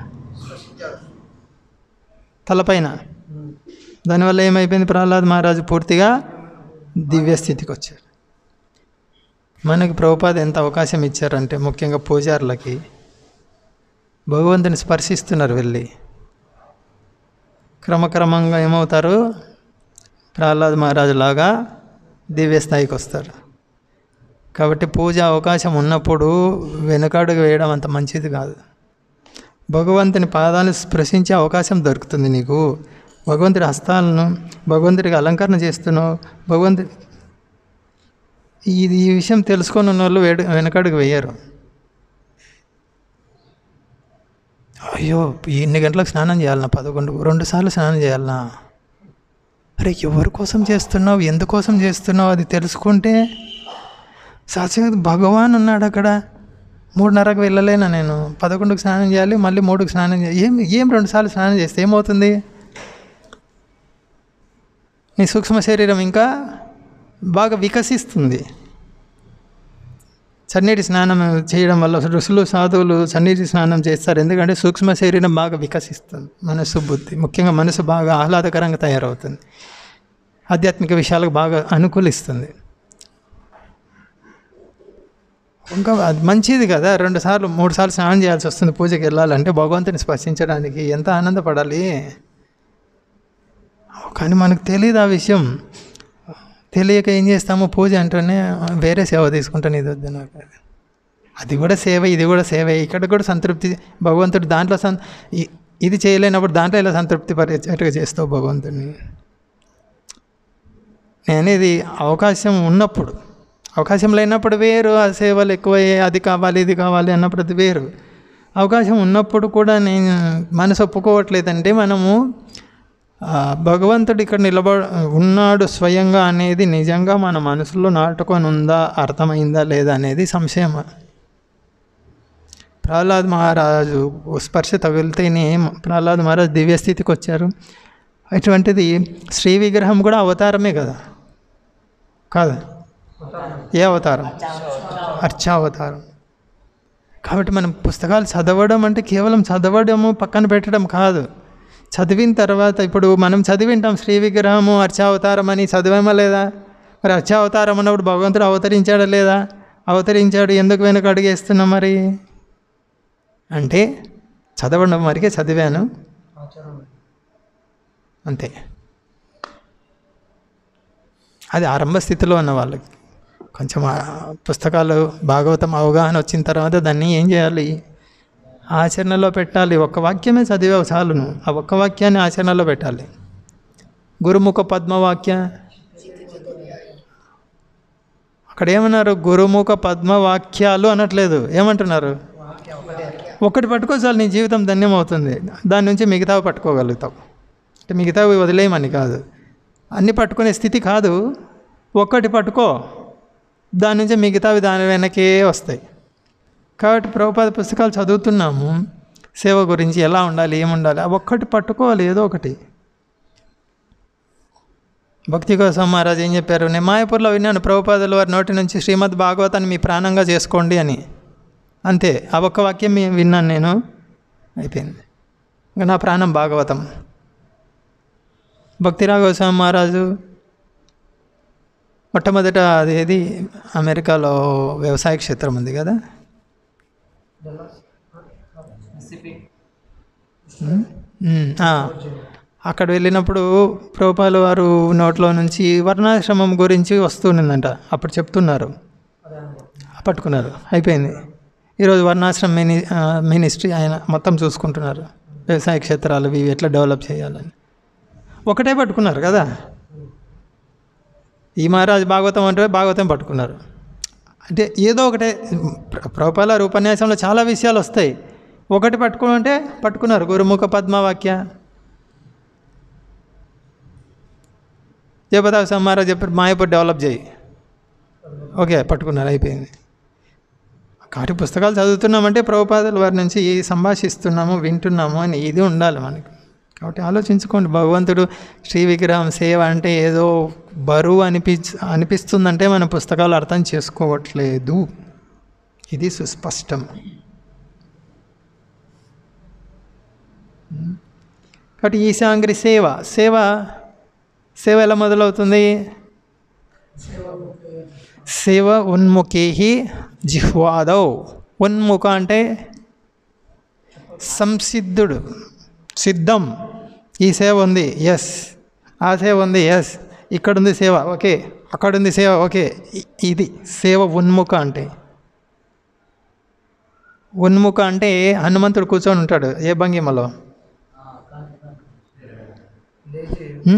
Speaker 1: తలపైన దానివల్ల ఏమైపోయింది ప్రహ్లాద్ మహారాజు పూర్తిగా దివ్య స్థితికి వచ్చారు మనకి ప్రభుపాద ఎంత అవకాశం ఇచ్చారంటే ముఖ్యంగా పూజారులకి భగవంతుని స్పర్శిస్తున్నారు వెళ్ళి క్రమక్రమంగా ఏమవుతారు ప్రహ్లాద్ మహారాజు లాగా దివ్య స్థాయికి వస్తారు కాబట్టి పూజ అవకాశం ఉన్నప్పుడు వెనుకాడుగు వేయడం అంత మంచిది కాదు భగవంతుని పాదాలను స్పృశించే అవకాశం దొరుకుతుంది నీకు భగవంతుడి హస్తాలను భగవంతుడికి అలంకరణ చేస్తున్నావు భగవంతుడి ఇది ఈ విషయం తెలుసుకొని ఉన్న వాళ్ళు వేడు వెనకడుగు వేయరు అయ్యో ఎన్ని గంటలకు స్నానం చేయాలన్నా పదకొండు రెండు సార్లు స్నానం చేయాలన్నా అరే ఎవరి కోసం చేస్తున్నావు ఎందుకోసం చేస్తున్నావు అది తెలుసుకుంటే సాక్షాత్ భగవాన్ ఉన్నాడు అక్కడ మూడున్నరకు వెళ్ళలేనా నేను పదకొండుకి స్నానం చేయాలి మళ్ళీ మూడుకి స్నానం చేయాలి ఏం ఏం రెండు సార్లు స్నానం చేస్తే ఏమవుతుంది నీ సూక్ష్మ శరీరం ఇంకా బాగా వికసిస్తుంది చన్నీటి స్నానం చేయడం వల్ల ఋషులు సాధువులు చన్నీటి స్నానం చేస్తారు ఎందుకంటే సూక్ష్మ శరీరం బాగా వికసిస్తుంది మనసు బుద్ధి ముఖ్యంగా మనసు బాగా ఆహ్లాదకరంగా తయారవుతుంది ఆధ్యాత్మిక విషయాలకు బాగా అనుకూలిస్తుంది ఇంకా అది మంచిది కదా రెండు సార్లు మూడు సార్లు స్నానం చేయాల్సి వస్తుంది పూజకి వెళ్ళాలంటే భగవంతుని స్పర్శించడానికి ఎంత ఆనందపడాలి కానీ మనకు తెలియదు ఆ విషయం తెలియక ఏం చేస్తాము పూజ అంటేనే వేరే సేవ తీసుకుంటాను ఇది వద్దు నాకు అది కూడా సేవ ఇది కూడా సేవ ఇక్కడ కూడా సంతృప్తి భగవంతుడు దాంట్లో సం ఇ- ఇది చేయలేనప్పుడు దాంట్లో ఇలా సంతృప్తి పరిచేట్టుగా చేస్తావు భగవంతుడిని నేను ఇది అవకాశం ఉన్నప్పుడు అవకాశం లేనప్పుడు వేరు ఆ సేవలు ఎక్కువ అది కావాలి ఇది కావాలి అన్నప్పుడు అది వేరు అవకాశం ఉన్నప్పుడు కూడా నేను మనసు ఒప్పుకోవట్లేదంటే మనము ఆ, భగవంతుడు ఇక్కడ నిలబ ఉన్నాడు స్వయంగా అనేది నిజంగా మన మనసులో నాటుకొని ఉందా అర్థమైందా లేదా అనేది సంశయం ప్రహ్లాద్ మహారాజు స్పర్శ తగిలితేనే ప్రహ్లాద్ మహారాజు దివ్యస్థితికి వచ్చారు అటువంటిది శ్రీ విగ్రహం కూడా అవతారమే కదా కాదా ఏ అవతారం అర్చావతారం కాబట్టి మనం పుస్తకాలు చదవడం అంటే కేవలం చదవడము పక్కన పెట్టడం కాదు చదివిన తర్వాత ఇప్పుడు మనం చదివింటాం శ్రీ విగ్రహము అర్చావతారం అని చదివామా లేదా మరి అర్చావతారం అన్నప్పుడు భగవంతుడు అవతరించాడా లేదా అవతరించాడు ఎందుకు వెనక అడిగేస్తున్నా మరి అంటే చదవడం వరకే చదివాను
Speaker 2: ఆచరణ
Speaker 1: అంతే అది ఆరంభ స్థితిలో ఉన్న వాళ్ళకి కొంచెం ఆ పుస్తకాలు భాగవతం అవగాహన వచ్చిన తర్వాత దాన్ని ఏం చేయాలి ఆచరణలో పెట్టాలి ఒక్క వాక్యమే చదివావు చాలును ఆ ఒక్క వాక్యాన్ని ఆచరణలో పెట్టాలి గురుముఖ పద్మవాక్య అక్కడ ఏమన్నారు గురుముఖ పద్మవాక్యాలు అనట్లేదు ఏమంటున్నారు ఒకటి పట్టుకో చాలు నీ జీవితం ధన్యమవుతుంది దాని నుంచి మిగతావి పట్టుకోగలుగుతావు అంటే మిగతావి వదిలేయమని కాదు అన్నీ పట్టుకునే స్థితి కాదు ఒక్కటి పట్టుకో దాని నుంచి మిగతావి దాని వెనకే వస్తాయి కాబట్టి ప్రభుపాద పుస్తకాలు చదువుతున్నాము సేవ గురించి ఎలా ఉండాలి ఏముండాలి ఆ ఒక్కటి పట్టుకోవాలి ఏదో ఒకటి భక్తి కోసం మహారాజ్ ఏం చెప్పారు నేను మాయపూర్లో విన్నాను ప్రభుపాదుల వారి నోటి నుంచి శ్రీమద్ భాగవతాన్ని మీ ప్రాణంగా చేసుకోండి అని అంతే ఆ ఒక్క వాక్యం మీ- విన్నాను నేను అయిపోయింది ఇంకా నా ప్రాణం భాగవతం భక్తి రాఘవస్వామి మహారాజు మొట్టమొదట అది ఏది అమెరికాలో వ్యవసాయ క్షేత్రం ఉంది కదా ఉమ్, ఆ. అక్కడ వెళ్ళినప్పుడు ప్రభుపాలు వారు నోట్లో నుంచి వర్ణాశ్రమం గురించి వస్తుందంట అప్పుడు చెప్తున్నారు పట్టుకున్నారు అయిపోయింది ఈరోజు వర్ణాశ్రమం మిని ఆ, మినిస్ట్రీ ఆయన మొత్తం చూసుకుంటున్నారు వ్యవసాయ క్షేత్రాలు ఇవి ఎట్లా డెవలప్ చేయాలని ఒకటే పట్టుకున్నారు కదా ఈ మహారాజు భాగవతం అంటే భాగవతం పట్టుకున్నారు అంటే ఏదో ఒకటే ప్ర- ప్రభుపాల ఉపన్యాసంలో చాలా విషయాలు వస్తాయి ఒకటి పట్టుకుంటే పట్టుకున్నారు గురుముఖ పద్మవాక్య జయపదాస్ మహారాజ్ చెప్పారు మాయపూర్ డెవలప్ చేయి ఓకే పట్టుకున్నారు అయిపోయింది కాటి పుస్తకాలు చదువుతున్నామంటే ప్రభుపాదుల వారి నుంచి ఏ సంభాషిస్తున్నాము వింటున్నాము అని ఇది ఉండాలి మనకి కాబట్టి ఆలోచించుకోండి భగవంతుడు శ్రీ విగ్రహం సేవ అంటే ఏదో బరువు అనిపి అనిపిస్తుందంటే మన పుస్తకాలు అర్థం చేసుకోవట్లేదు ఇది సుస్పష్టం కాబట్టి ఈశాంగ్రి సేవ సేవ సేవ ఎలా మొదలవుతుంది సేవ ఉన్ముఖి జిహ్వాదౌ ఉన్ముఖ అంటే సంసిద్ధుడు సిద్ధం ఈ సేవ ఉంది ఎస్ ఆ సేవ ఉంది ఎస్ ఇక్కడ ఉంది సేవ ఓకే అక్కడ ఉంది సేవ ఓకే ఇ- ఇది సేవ ఉన్ముఖ అంటే ఉన్ముఖ అంటే హనుమంతుడు కూర్చొని ఉంటాడు ఏ భంగిమలో హ్మ్?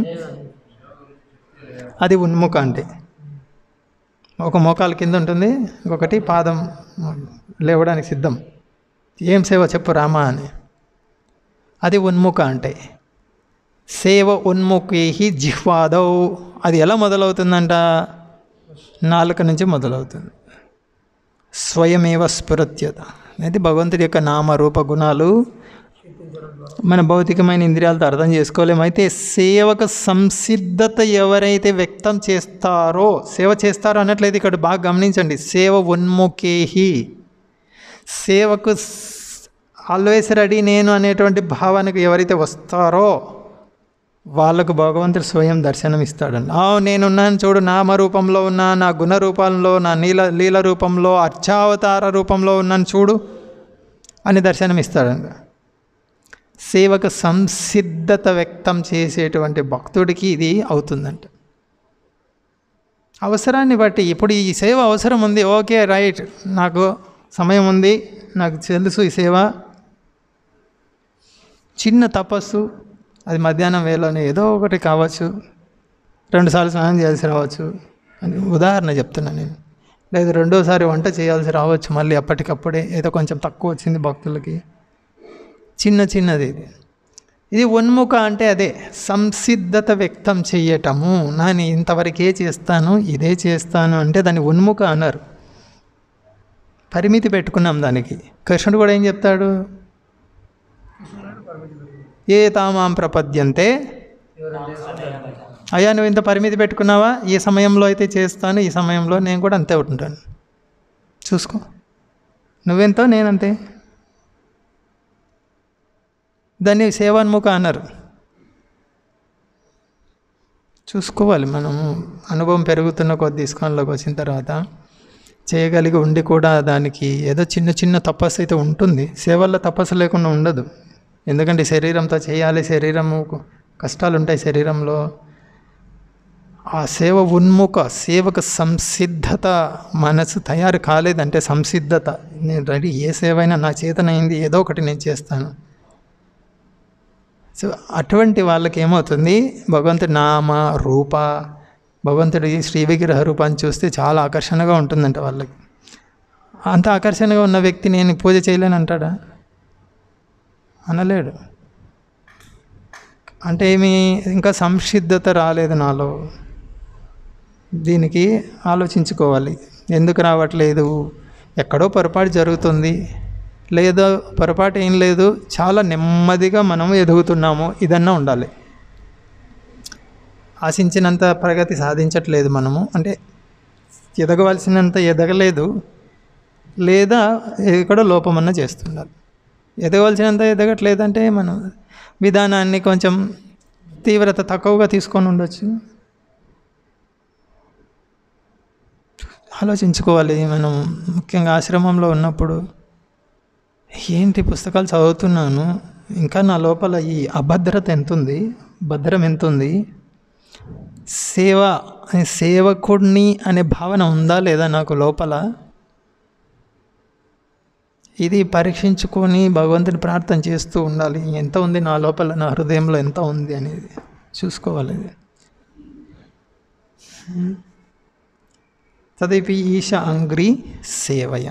Speaker 1: అది ఉన్ముఖ అంటే ఒక మోకాల కింద ఉంటుంది ఇంకొకటి పాదం లేవడానికి సిద్ధం ఏం సేవ చెప్పు రామా అని అది ఉన్ముఖ అంటే సేవ ఉన్ముఖి జిహ్వాదౌ అది ఎలా మొదలవుతుందంట నాలుక నుంచి మొదలవుతుంది స్వయమేవ స్ఫురత్యత అనేది భగవంతుడి యొక్క నామ రూప గుణాలు మన భౌతికమైన ఇంద్రియాలతో అర్థం చేసుకోలేము అయితే సేవకు సంసిద్ధత ఎవరైతే వ్యక్తం చేస్తారో సేవ చేస్తారో అన్నట్లయితే ఇక్కడ బాగా గమనించండి సేవ ఉన్ముఖేహి సేవకు ఆల్వేస్ రెడీ నేను అనేటువంటి భావనకు ఎవరైతే వస్తారో వాళ్ళకు భగవంతుడు స్వయం దర్శనం ఇస్తాడండి ఆ నేనున్నాను చూడు నామ రూపంలో ఉన్నా నా గుణ రూపంలో నా నీల లీల రూపంలో అర్చావతార రూపంలో ఉన్నాను చూడు అని దర్శనం ఇస్తాడండి సేవకు సంసిద్ధత వ్యక్తం చేసేటువంటి భక్తుడికి ఇది అవుతుందంట అవసరాన్ని బట్టి ఇప్పుడు ఈ సేవ అవసరం ఉంది ఓకే రైట్ నాకు సమయం ఉంది నాకు తెలుసు ఈ సేవ చిన్న తపస్సు అది మధ్యాహ్నం వేళలోనే ఏదో ఒకటి కావచ్చు రెండుసార్లు స్నానం చేయాల్సి రావచ్చు అని ఉదాహరణ చెప్తున్నాను నేను లేదు రెండోసారి వంట చేయాల్సి రావచ్చు మళ్ళీ అప్పటికప్పుడే ఏదో కొంచెం తక్కువ వచ్చింది భక్తులకి చిన్న చిన్నది ఇది ఇది ఉన్ముఖ అంటే అదే సంసిద్ధత వ్యక్తం చెయ్యటము నేను ఇంతవరకే చేస్తాను ఇదే చేస్తాను అంటే దాన్ని ఉన్ముఖ అన్నారు పరిమితి పెట్టుకున్నాం దానికి కృష్ణుడు కూడా ఏం చెప్తాడు ఏ తామాం ప్రపద్యంతే అయ్యా నువ్వు ఇంత పరిమితి పెట్టుకున్నావా ఈ సమయంలో అయితే చేస్తాను ఈ సమయంలో నేను కూడా అంతే ఉంటాను చూసుకో నువ్వెంతో నేనంతే దాన్ని సేవాన్ముఖ అన్నారు చూసుకోవాలి మనము అనుభవం పెరుగుతున్న కొద్ది ఇస్కాన్లోకి వచ్చిన తర్వాత చేయగలిగి ఉండి కూడా దానికి ఏదో చిన్న చిన్న తపస్సు అయితే ఉంటుంది సేవల్లో తపస్సు లేకుండా ఉండదు ఎందుకంటే శరీరంతో చేయాలి శరీరము కష్టాలు ఉంటాయి శరీరంలో ఆ సేవ ఉన్ముఖ సేవకు సంసిద్ధత మనసు తయారు కాలేదంటే సంసిద్ధత నేను రెడీ ఏ సేవ అయినా నా చేతనైంది ఏదో ఒకటి నేను చేస్తాను సో అటువంటి వాళ్ళకి ఏమవుతుంది భగవంతుడి నామ రూప భగవంతుడి శ్రీ విగ్రహ రూపాన్ని చూస్తే చాలా ఆకర్షణగా ఉంటుందంట వాళ్ళకి అంత ఆకర్షణగా ఉన్న వ్యక్తి నేను పూజ చేయలేను అంటాడా అనలేడు అంటే ఏమి ఇంకా సంసిద్ధత రాలేదు నాలో దీనికి ఆలోచించుకోవాలి ఎందుకు రావట్లేదు ఎక్కడో పొరపాటు జరుగుతుంది లేదో పొరపాటు ఏం లేదు చాలా నెమ్మదిగా మనం ఎదుగుతున్నాము ఇదన్నా ఉండాలి ఆశించినంత ప్రగతి సాధించట్లేదు మనము అంటే ఎదగవలసినంత ఎదగలేదు లేదా ఎక్కడో లోపమన్నా చేస్తున్నారు ఎదగవలసినంత ఎదగట్లేదంటే మనం విధానాన్ని కొంచెం తీవ్రత తక్కువగా తీసుకొని ఉండొచ్చు ఆలోచించుకోవాలి మనం ముఖ్యంగా ఆశ్రమంలో ఉన్నప్పుడు ఏంటి పుస్తకాలు చదువుతున్నాను ఇంకా నా లోపల ఈ అభద్రత ఎంత ఉంది భద్రం ఎంత ఉంది సేవ సేవకుడిని అనే భావన ఉందా లేదా నాకు లోపల ఇది పరీక్షించుకొని భగవంతుని ప్రార్థన చేస్తూ ఉండాలి ఎంత ఉంది నా లోపల నా హృదయంలో ఎంత ఉంది అనేది చూసుకోవాలి ఇది తదపి ఈశ అంగ్రి సేవయ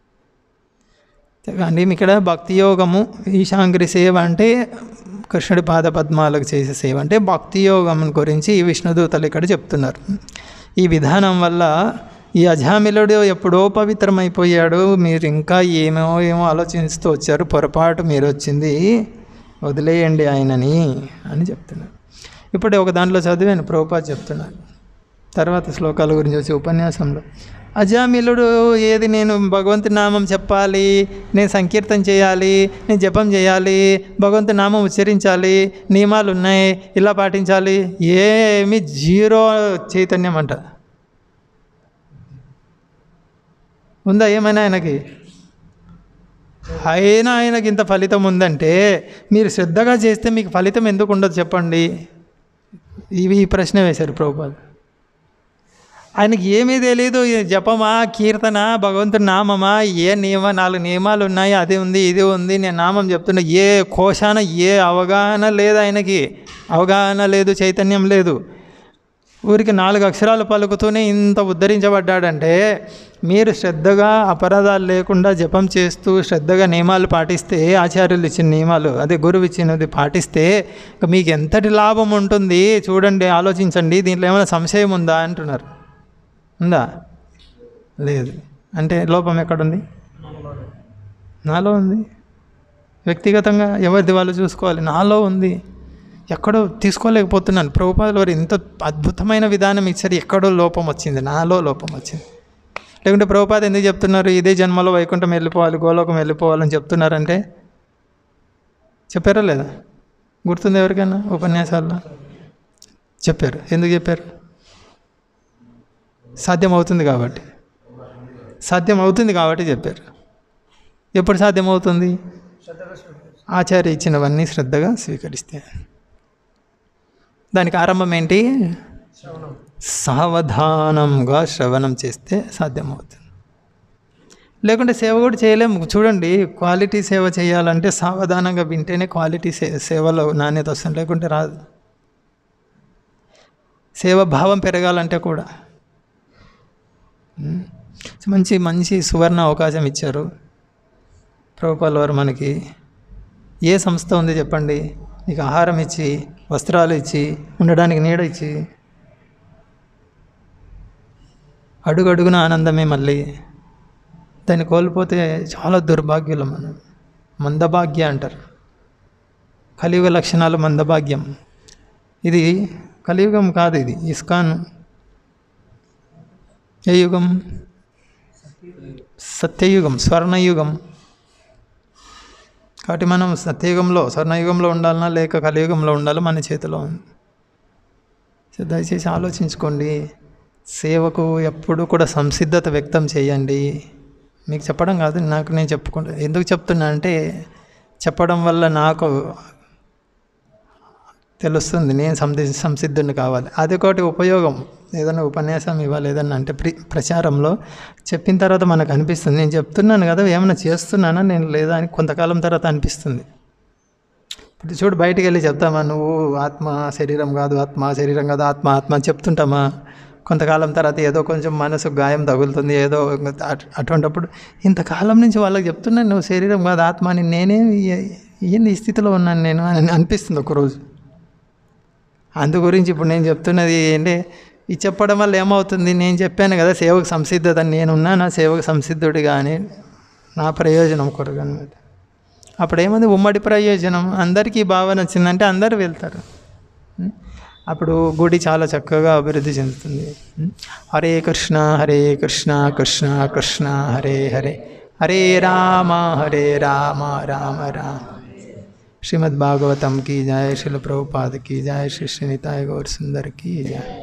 Speaker 1: కానీ ఇక్కడ భక్తి యోగము ఈశాంగ్రి సేవ అంటే కృష్ణుడి పాద పద్మాలకు చేసే సేవ అంటే భక్తి యోగం గురించి ఈ విష్ణుదూతలు ఇక్కడ చెప్తున్నారు ఈ విధానం వల్ల ఈ అజామిలుడు ఎప్పుడో పవిత్రమైపోయాడు మీరు ఇంకా ఏమో ఏమో ఆలోచిస్తూ వచ్చారు పొరపాటు మీరు వచ్చింది వదిలేయండి ఆయనని అని చెప్తున్నారు ఇప్పుడు ఒక దాంట్లో చదివాను ప్రభుపాద్ చెప్తున్నాను తర్వాత శ్లోకాల గురించి వచ్చే ఉపన్యాసంలో అజామిలుడు ఏది నేను భగవంతు నామం చెప్పాలి నేను సంకీర్తన చేయాలి నేను జపం చేయాలి భగవంతు నామం ఉచ్చరించాలి నియమాలు ఉన్నాయి ఇలా పాటించాలి ఏమి జీరో చైతన్యం అంట ఉందా ఏమైనా ఆయనకి అయినా ఆయనకి ఇంత ఫలితం ఉందంటే మీరు శ్రద్ధగా చేస్తే మీకు ఫలితం ఎందుకు ఉండదు చెప్పండి ఇవి ఈ ప్రశ్న వేశారు ప్రభుపాద్ ఆయనకి ఏమీ తెలియదు ఈ జపమా కీర్తన భగవంతుడి నామమా ఏ నియమ నాలుగు నియమాలు ఉన్నాయి అది ఉంది ఇది ఉంది నేను నామం చెప్తున్నా ఏ కోశాన ఏ అవగాహన లేదు ఆయనకి అవగాహన లేదు చైతన్యం లేదు ఊరికి నాలుగు అక్షరాలు పలుకుతూనే ఇంత ఉద్ధరించబడ్డాడంటే మీరు శ్రద్ధగా అపరాధాలు లేకుండా జపం చేస్తూ శ్రద్ధగా నియమాలు పాటిస్తే ఆచార్యులు ఇచ్చిన నియమాలు అదే గురువు ఇచ్చినది పాటిస్తే ఇక మీకు ఎంతటి లాభం ఉంటుంది చూడండి ఆలోచించండి దీంట్లో ఏమైనా సంశయం ఉందా అంటున్నారు ఉందా లేదు అంటే లోపం ఎక్కడుంది నాలో ఉంది వ్యక్తిగతంగా ఎవరిది వాళ్ళు చూసుకోవాలి నాలో ఉంది ఎక్కడో తీసుకోలేకపోతున్నాను ప్రభుపాదుల వారు ఇంత అద్భుతమైన విధానం ఇచ్చారు ఎక్కడో లోపం వచ్చింది నాలో లోపం వచ్చింది లేకుంటే ప్రభుపాద ఎందుకు చెప్తున్నారు ఇదే జన్మలో వైకుంఠం వెళ్ళిపోవాలి గోలోకం వెళ్ళిపోవాలని చెప్తున్నారంటే చెప్పారా లేదా గుర్తుంది ఎవరికైనా ఉపన్యాసాల్లో చెప్పారు ఎందుకు చెప్పారు సాధ్యం అవుతుంది కాబట్టి సాధ్యం అవుతుంది కాబట్టి చెప్పారు ఎప్పుడు సాధ్యమవుతుంది ఆచార్య ఇచ్చినవన్నీ శ్రద్ధగా స్వీకరిస్తే దానికి ఆరంభం ఏంటి సావధానంగా శ్రవణం చేస్తే సాధ్యమవుతుంది లేకుంటే సేవ కూడా చేయలేము చూడండి క్వాలిటీ సేవ చేయాలంటే సావధానంగా వింటేనే క్వాలిటీ సే సేవలో నాణ్యత వస్తుంది లేకుంటే రాదు సేవ భావం పెరగాలంటే కూడా ఉమ్. మంచి మంచి సువర్ణ అవకాశం ఇచ్చారు ప్రభుపాల్ వారు మనకి ఏ సంస్థ ఉంది చెప్పండి నీకు ఆహారం ఇచ్చి వస్త్రాలు ఇచ్చి ఉండడానికి నీడ ఇచ్చి అడుగడుగున ఆనందమే మళ్ళీ దాన్ని కోల్పోతే చాలా దుర్భాగ్యులు మనం మందభాగ్య అంటారు కలియుగ లక్షణాలు మందభాగ్యం ఇది కలియుగం కాదు ఇది ఇస్కాన్ ఏ యుగం సత్యయుగం స్వర్ణయుగం కాబట్టి మనం సత్యయుగంలో స్వర్ణయుగంలో ఉండాలన్నా లేక కలియుగంలో ఉండాలో మన చేతిలో ఉంది సో దయచేసి ఆలోచించుకోండి సేవకు ఎప్పుడు కూడా సంసిద్ధత వ్యక్తం చేయండి మీకు చెప్పడం కాదు నాకు నేను చెప్పుకుంటా ఎందుకు చెప్తున్నా అంటే చెప్పడం వల్ల నాకు తెలుస్తుంది నేను సంసి సంసిద్ధుని కావాలి అది ఒకటి ఉపయోగం ఏదైనా ఉపన్యాసం ఇవ్వాలి ఏదన్నా అంటే ప్రి ప్రచారంలో చెప్పిన తర్వాత మనకు అనిపిస్తుంది నేను చెప్తున్నాను కదా ఏమైనా చేస్తున్నానా నేను లేదా అని కొంతకాలం తర్వాత అనిపిస్తుంది ఇప్పుడు చూడు బయటికి వెళ్ళి చెప్తామా నువ్వు ఆత్మ శరీరం కాదు ఆత్మ శరీరం కాదు ఆత్మ ఆత్మ అని చెప్తుంటామా కొంతకాలం తర్వాత ఏదో కొంచెం మనసు గాయం తగులుతుంది ఏదో అటు- అటువంటప్పుడు ఇంతకాలం నుంచి వాళ్ళకి చెప్తున్నాను నువ్వు శరీరం కాదు ఆత్మ అని నేనే ఏ- ఏంది ఈ స్థితిలో ఉన్నాను నేను అని అనిపిస్తుంది ఒకరోజు అందు గురించి ఇప్పుడు నేను చెప్తున్నది ఏంటి ఇది చెప్పడం వల్ల ఏమవుతుంది నేను చెప్పాను కదా సేవకు సంసిద్ధత నేనున్నా నా సేవకు సంసిద్ధుడిగా అని నా ప్రయోజనం కొరకు అనమాట అప్పుడు ఏముంది ఉమ్మడి ప్రయోజనం అందరికీ భావన వచ్చిందంటే అందరూ వెళ్తారు ఉం? అప్పుడు గుడి చాలా చక్కగా అభివృద్ధి చెందుతుంది ఉం? హరే కృష్ణ హరే కృష్ణ కృష్ణ కృష్ణ హరే హరే హరే రామ హరే రామ రామ రామ श्रीमद् भागवतम की जय श्रील प्रभुपाद की जय श्री श्री निताय गौर सुंदर की जय